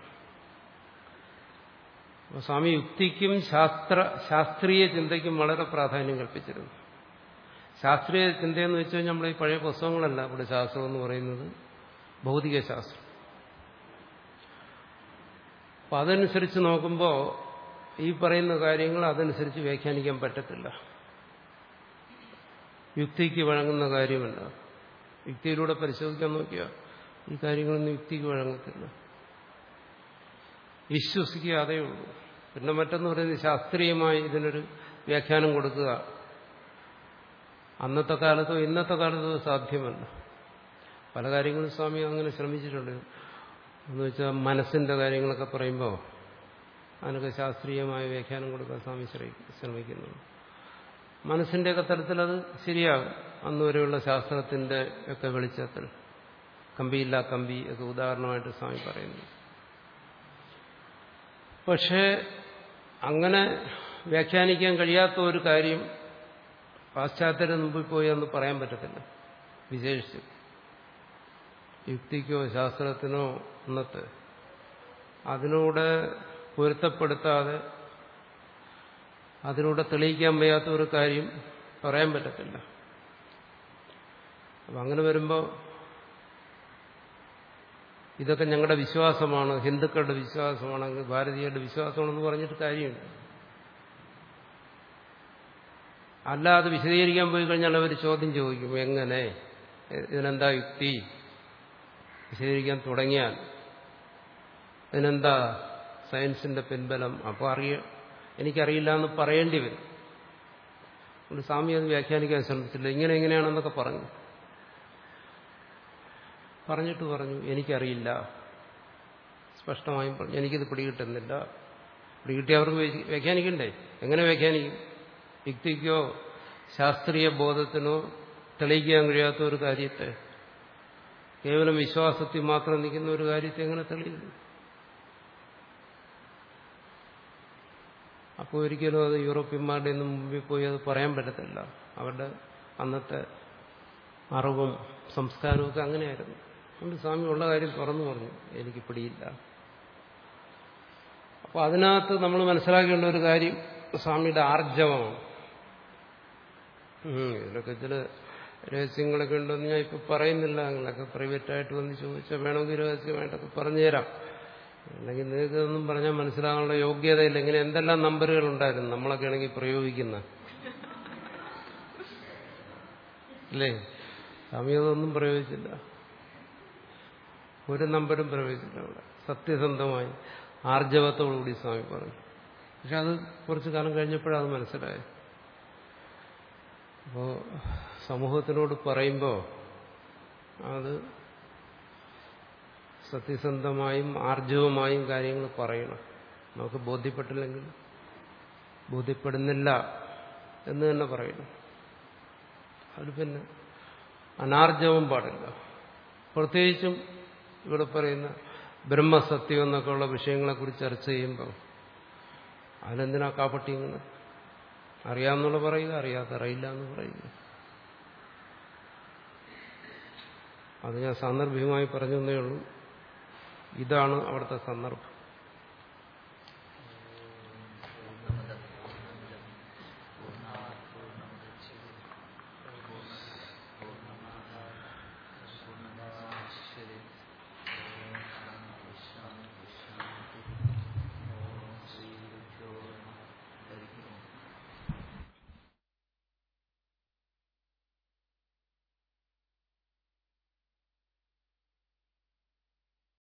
അപ്പോൾ സ്വാമി യുക്തിക്കും ശാസ്ത്ര ശാസ്ത്രീയ ചിന്തയ്ക്കും വളരെ പ്രാധാന്യം കൽപ്പിച്ചിരുന്നു ശാസ്ത്രീയ ചിന്തയെന്ന് വെച്ച് കഴിഞ്ഞാൽ നമ്മളെ ഈ പഴയ പുസ്തകങ്ങളല്ല ഇവിടെ ശാസ്ത്രം എന്ന് പറയുന്നത് ഭൗതിക ശാസ്ത്രം അപ്പം അതനുസരിച്ച് നോക്കുമ്പോൾ ഈ പറയുന്ന കാര്യങ്ങൾ അതനുസരിച്ച് വ്യാഖ്യാനിക്കാൻ പറ്റത്തില്ല യുക്തിക്ക് വഴങ്ങുന്ന കാര്യമല്ല യുക്തിയിലൂടെ പരിശോധിക്കാൻ നോക്കിയാൽ ഈ കാര്യങ്ങളൊന്നും യുക്തിക്ക് വഴങ്ങത്തില്ല വിശ്വസിക്കുക അതേ ഉള്ളൂ പിന്നെ മറ്റൊന്ന് പറയുന്നത് ശാസ്ത്രീയമായി ഇതിനൊരു വ്യാഖ്യാനം കൊടുക്കുക അന്നത്തെ കാലത്തോ ഇന്നത്തെ കാലത്തോ സാധ്യമല്ല പല കാര്യങ്ങളും സ്വാമി അങ്ങനെ ശ്രമിച്ചിട്ടുണ്ട് എന്ന് വെച്ചാൽ മനസ്സിന്റെ കാര്യങ്ങളൊക്കെ പറയുമ്പോൾ അതിനൊക്കെ ശാസ്ത്രീയമായ വ്യാഖ്യാനം കൊടുക്കാൻ സ്വാമി ശ്രമി- ശ്രമിക്കുന്നുണ്ട് മനസ്സിന്റെയൊക്കെ തലത്തിൽ അത് ശരിയാകും അന്നുവരെയുള്ള ശാസ്ത്രത്തിന്റെ ഒക്കെ വെളിച്ചത്തിൽ കമ്പിയില്ല കമ്പി ഒക്കെ ഉദാഹരണമായിട്ട് സ്വാമി പറയുന്നു പക്ഷേ അങ്ങനെ വ്യാഖ്യാനിക്കാൻ കഴിയാത്ത ഒരു കാര്യം പാശ്ചാത്യരുടെ മുമ്പിൽ പോയി എന്ന് പറയാൻ പറ്റത്തില്ല വിശേഷിച്ച് യുക്തിക്കോ ശാസ്ത്രത്തിനോ അന്നത്തെ അതിനൂടെ പൊരുത്തപ്പെടുത്താതെ അതിലൂടെ തെളിയിക്കാൻ വയ്യാത്ത ഒരു കാര്യം പറയാൻ പറ്റത്തില്ല അപ്പം അങ്ങനെ വരുമ്പോൾ ഇതൊക്കെ ഞങ്ങളുടെ വിശ്വാസമാണ് ഹിന്ദുക്കളുടെ വിശ്വാസമാണെങ്കിൽ ഭാരതീയരുടെ വിശ്വാസമാണെന്ന് പറഞ്ഞിട്ട് കാര്യമുണ്ട് അല്ലാതെ വിശദീകരിക്കാൻ പോയി കഴിഞ്ഞാൽ അവർ ചോദ്യം ചോദിക്കും എങ്ങനെ ഇതിനെന്താ യുക്തി വിശദീകരിക്കാൻ തുടങ്ങിയാൽ ഇതിനെന്താ സയൻസിന്റെ പിൻബലം അപ്പോൾ അറിയ എനിക്കറിയില്ല എന്ന് പറയേണ്ടി വരും അതുകൊണ്ട് സ്വാമി അത് വ്യാഖ്യാനിക്കാൻ ശ്രമിച്ചില്ല ഇങ്ങനെ എങ്ങനെയാണെന്നൊക്കെ പറഞ്ഞു പറഞ്ഞിട്ട് പറഞ്ഞു എനിക്കറിയില്ല സ്പഷ്ടമായും പറഞ്ഞു എനിക്കിത് പിടികിട്ടുന്നില്ല പിടികിട്ടിയ അവർക്ക് വ്യ- വ്യാഖ്യാനിക്കണ്ടേ എങ്ങനെ വ്യാഖ്യാനിക്കും യുക്തിക്കോ ശാസ്ത്രീയ ബോധത്തിനോ തെളിയിക്കാൻ കഴിയാത്ത ഒരു കാര്യത്തെ കേവലം വിശ്വാസത്തിൽ മാത്രം നിൽക്കുന്ന ഒരു കാര്യത്തെ എങ്ങനെ തെളിയിക്കും അപ്പോൾ ഒരിക്കലും അത് യൂറോപ്യന്മാരുടെ ഒന്നും മുമ്പിൽ പോയി അത് പറയാൻ പറ്റത്തില്ല അവരുടെ അന്നത്തെ അറിവും സംസ്കാരവും ഒക്കെ അങ്ങനെയായിരുന്നു അതുകൊണ്ട് സ്വാമി ഉള്ള കാര്യം തുറന്നു പറഞ്ഞു എനിക്ക് പിടിയില്ല അപ്പോൾ അതിനകത്ത് നമ്മൾ മനസ്സിലാക്കേണ്ട ഒരു കാര്യം സ്വാമിയുടെ ആർജവമാണ് ഉം, ഇതിലൊക്കെ ചില രഹസ്യങ്ങളൊക്കെ ഉണ്ടെന്ന് ഞാൻ ഇപ്പൊ പറയുന്നില്ല നിങ്ങളൊക്കെ പ്രൈവറ്റായിട്ട് വന്ന് ചോദിച്ചാൽ വേണമെങ്കിൽ രഹസ്യമായിട്ടൊക്കെ പറഞ്ഞുതരാം അല്ലെങ്കിൽ നിങ്ങൾക്ക് ഇതൊന്നും പറഞ്ഞാൽ മനസ്സിലാകാനുള്ള യോഗ്യതയില്ല ഇങ്ങനെ എന്തെല്ലാം നമ്പറുകൾ ഉണ്ടായിരുന്നു നമ്മളൊക്കെ ആണെങ്കിൽ പ്രയോഗിക്കുന്ന അല്ലേ സ്വാമി അതൊന്നും പ്രയോഗിച്ചില്ല ഒരു നമ്പരും പ്രയോഗിച്ചില്ല അവിടെ സത്യസന്ധമായി ആർജവത്തോടുകൂടി സ്വാമി പറഞ്ഞു പക്ഷെ അത് കുറച്ചു കാലം കഴിഞ്ഞപ്പോഴത് മനസ്സിലായത് അപ്പോൾ സമൂഹത്തിനോട് പറയുമ്പോൾ അത് സത്യസന്ധമായും ആർജവമായും കാര്യങ്ങൾ പറയണം നമുക്ക് ബോധ്യപ്പെട്ടില്ലെങ്കിൽ ബോധ്യപ്പെടുന്നില്ല എന്ന് തന്നെ പറയണം അതിൽ പിന്നെ അനാർജവം പാടില്ല പ്രത്യേകിച്ചും ഇവിടെ പറയുന്ന ബ്രഹ്മസത്യം എന്നൊക്കെയുള്ള വിഷയങ്ങളെക്കുറിച്ച് ചർച്ച ചെയ്യുമ്പോൾ അതിലെന്തിനാ കാപ്പട്ടിങ്ങനെ അറിയാമെന്നുള്ള പറയുക അറിയാത്ത അറിയില്ല എന്ന് പറയുക അത് ഞാൻ സാന്ദർഭികമായി പറഞ്ഞു തന്നേ ഉള്ളൂ ഇതാണ് അവിടുത്തെ സന്ദർഭം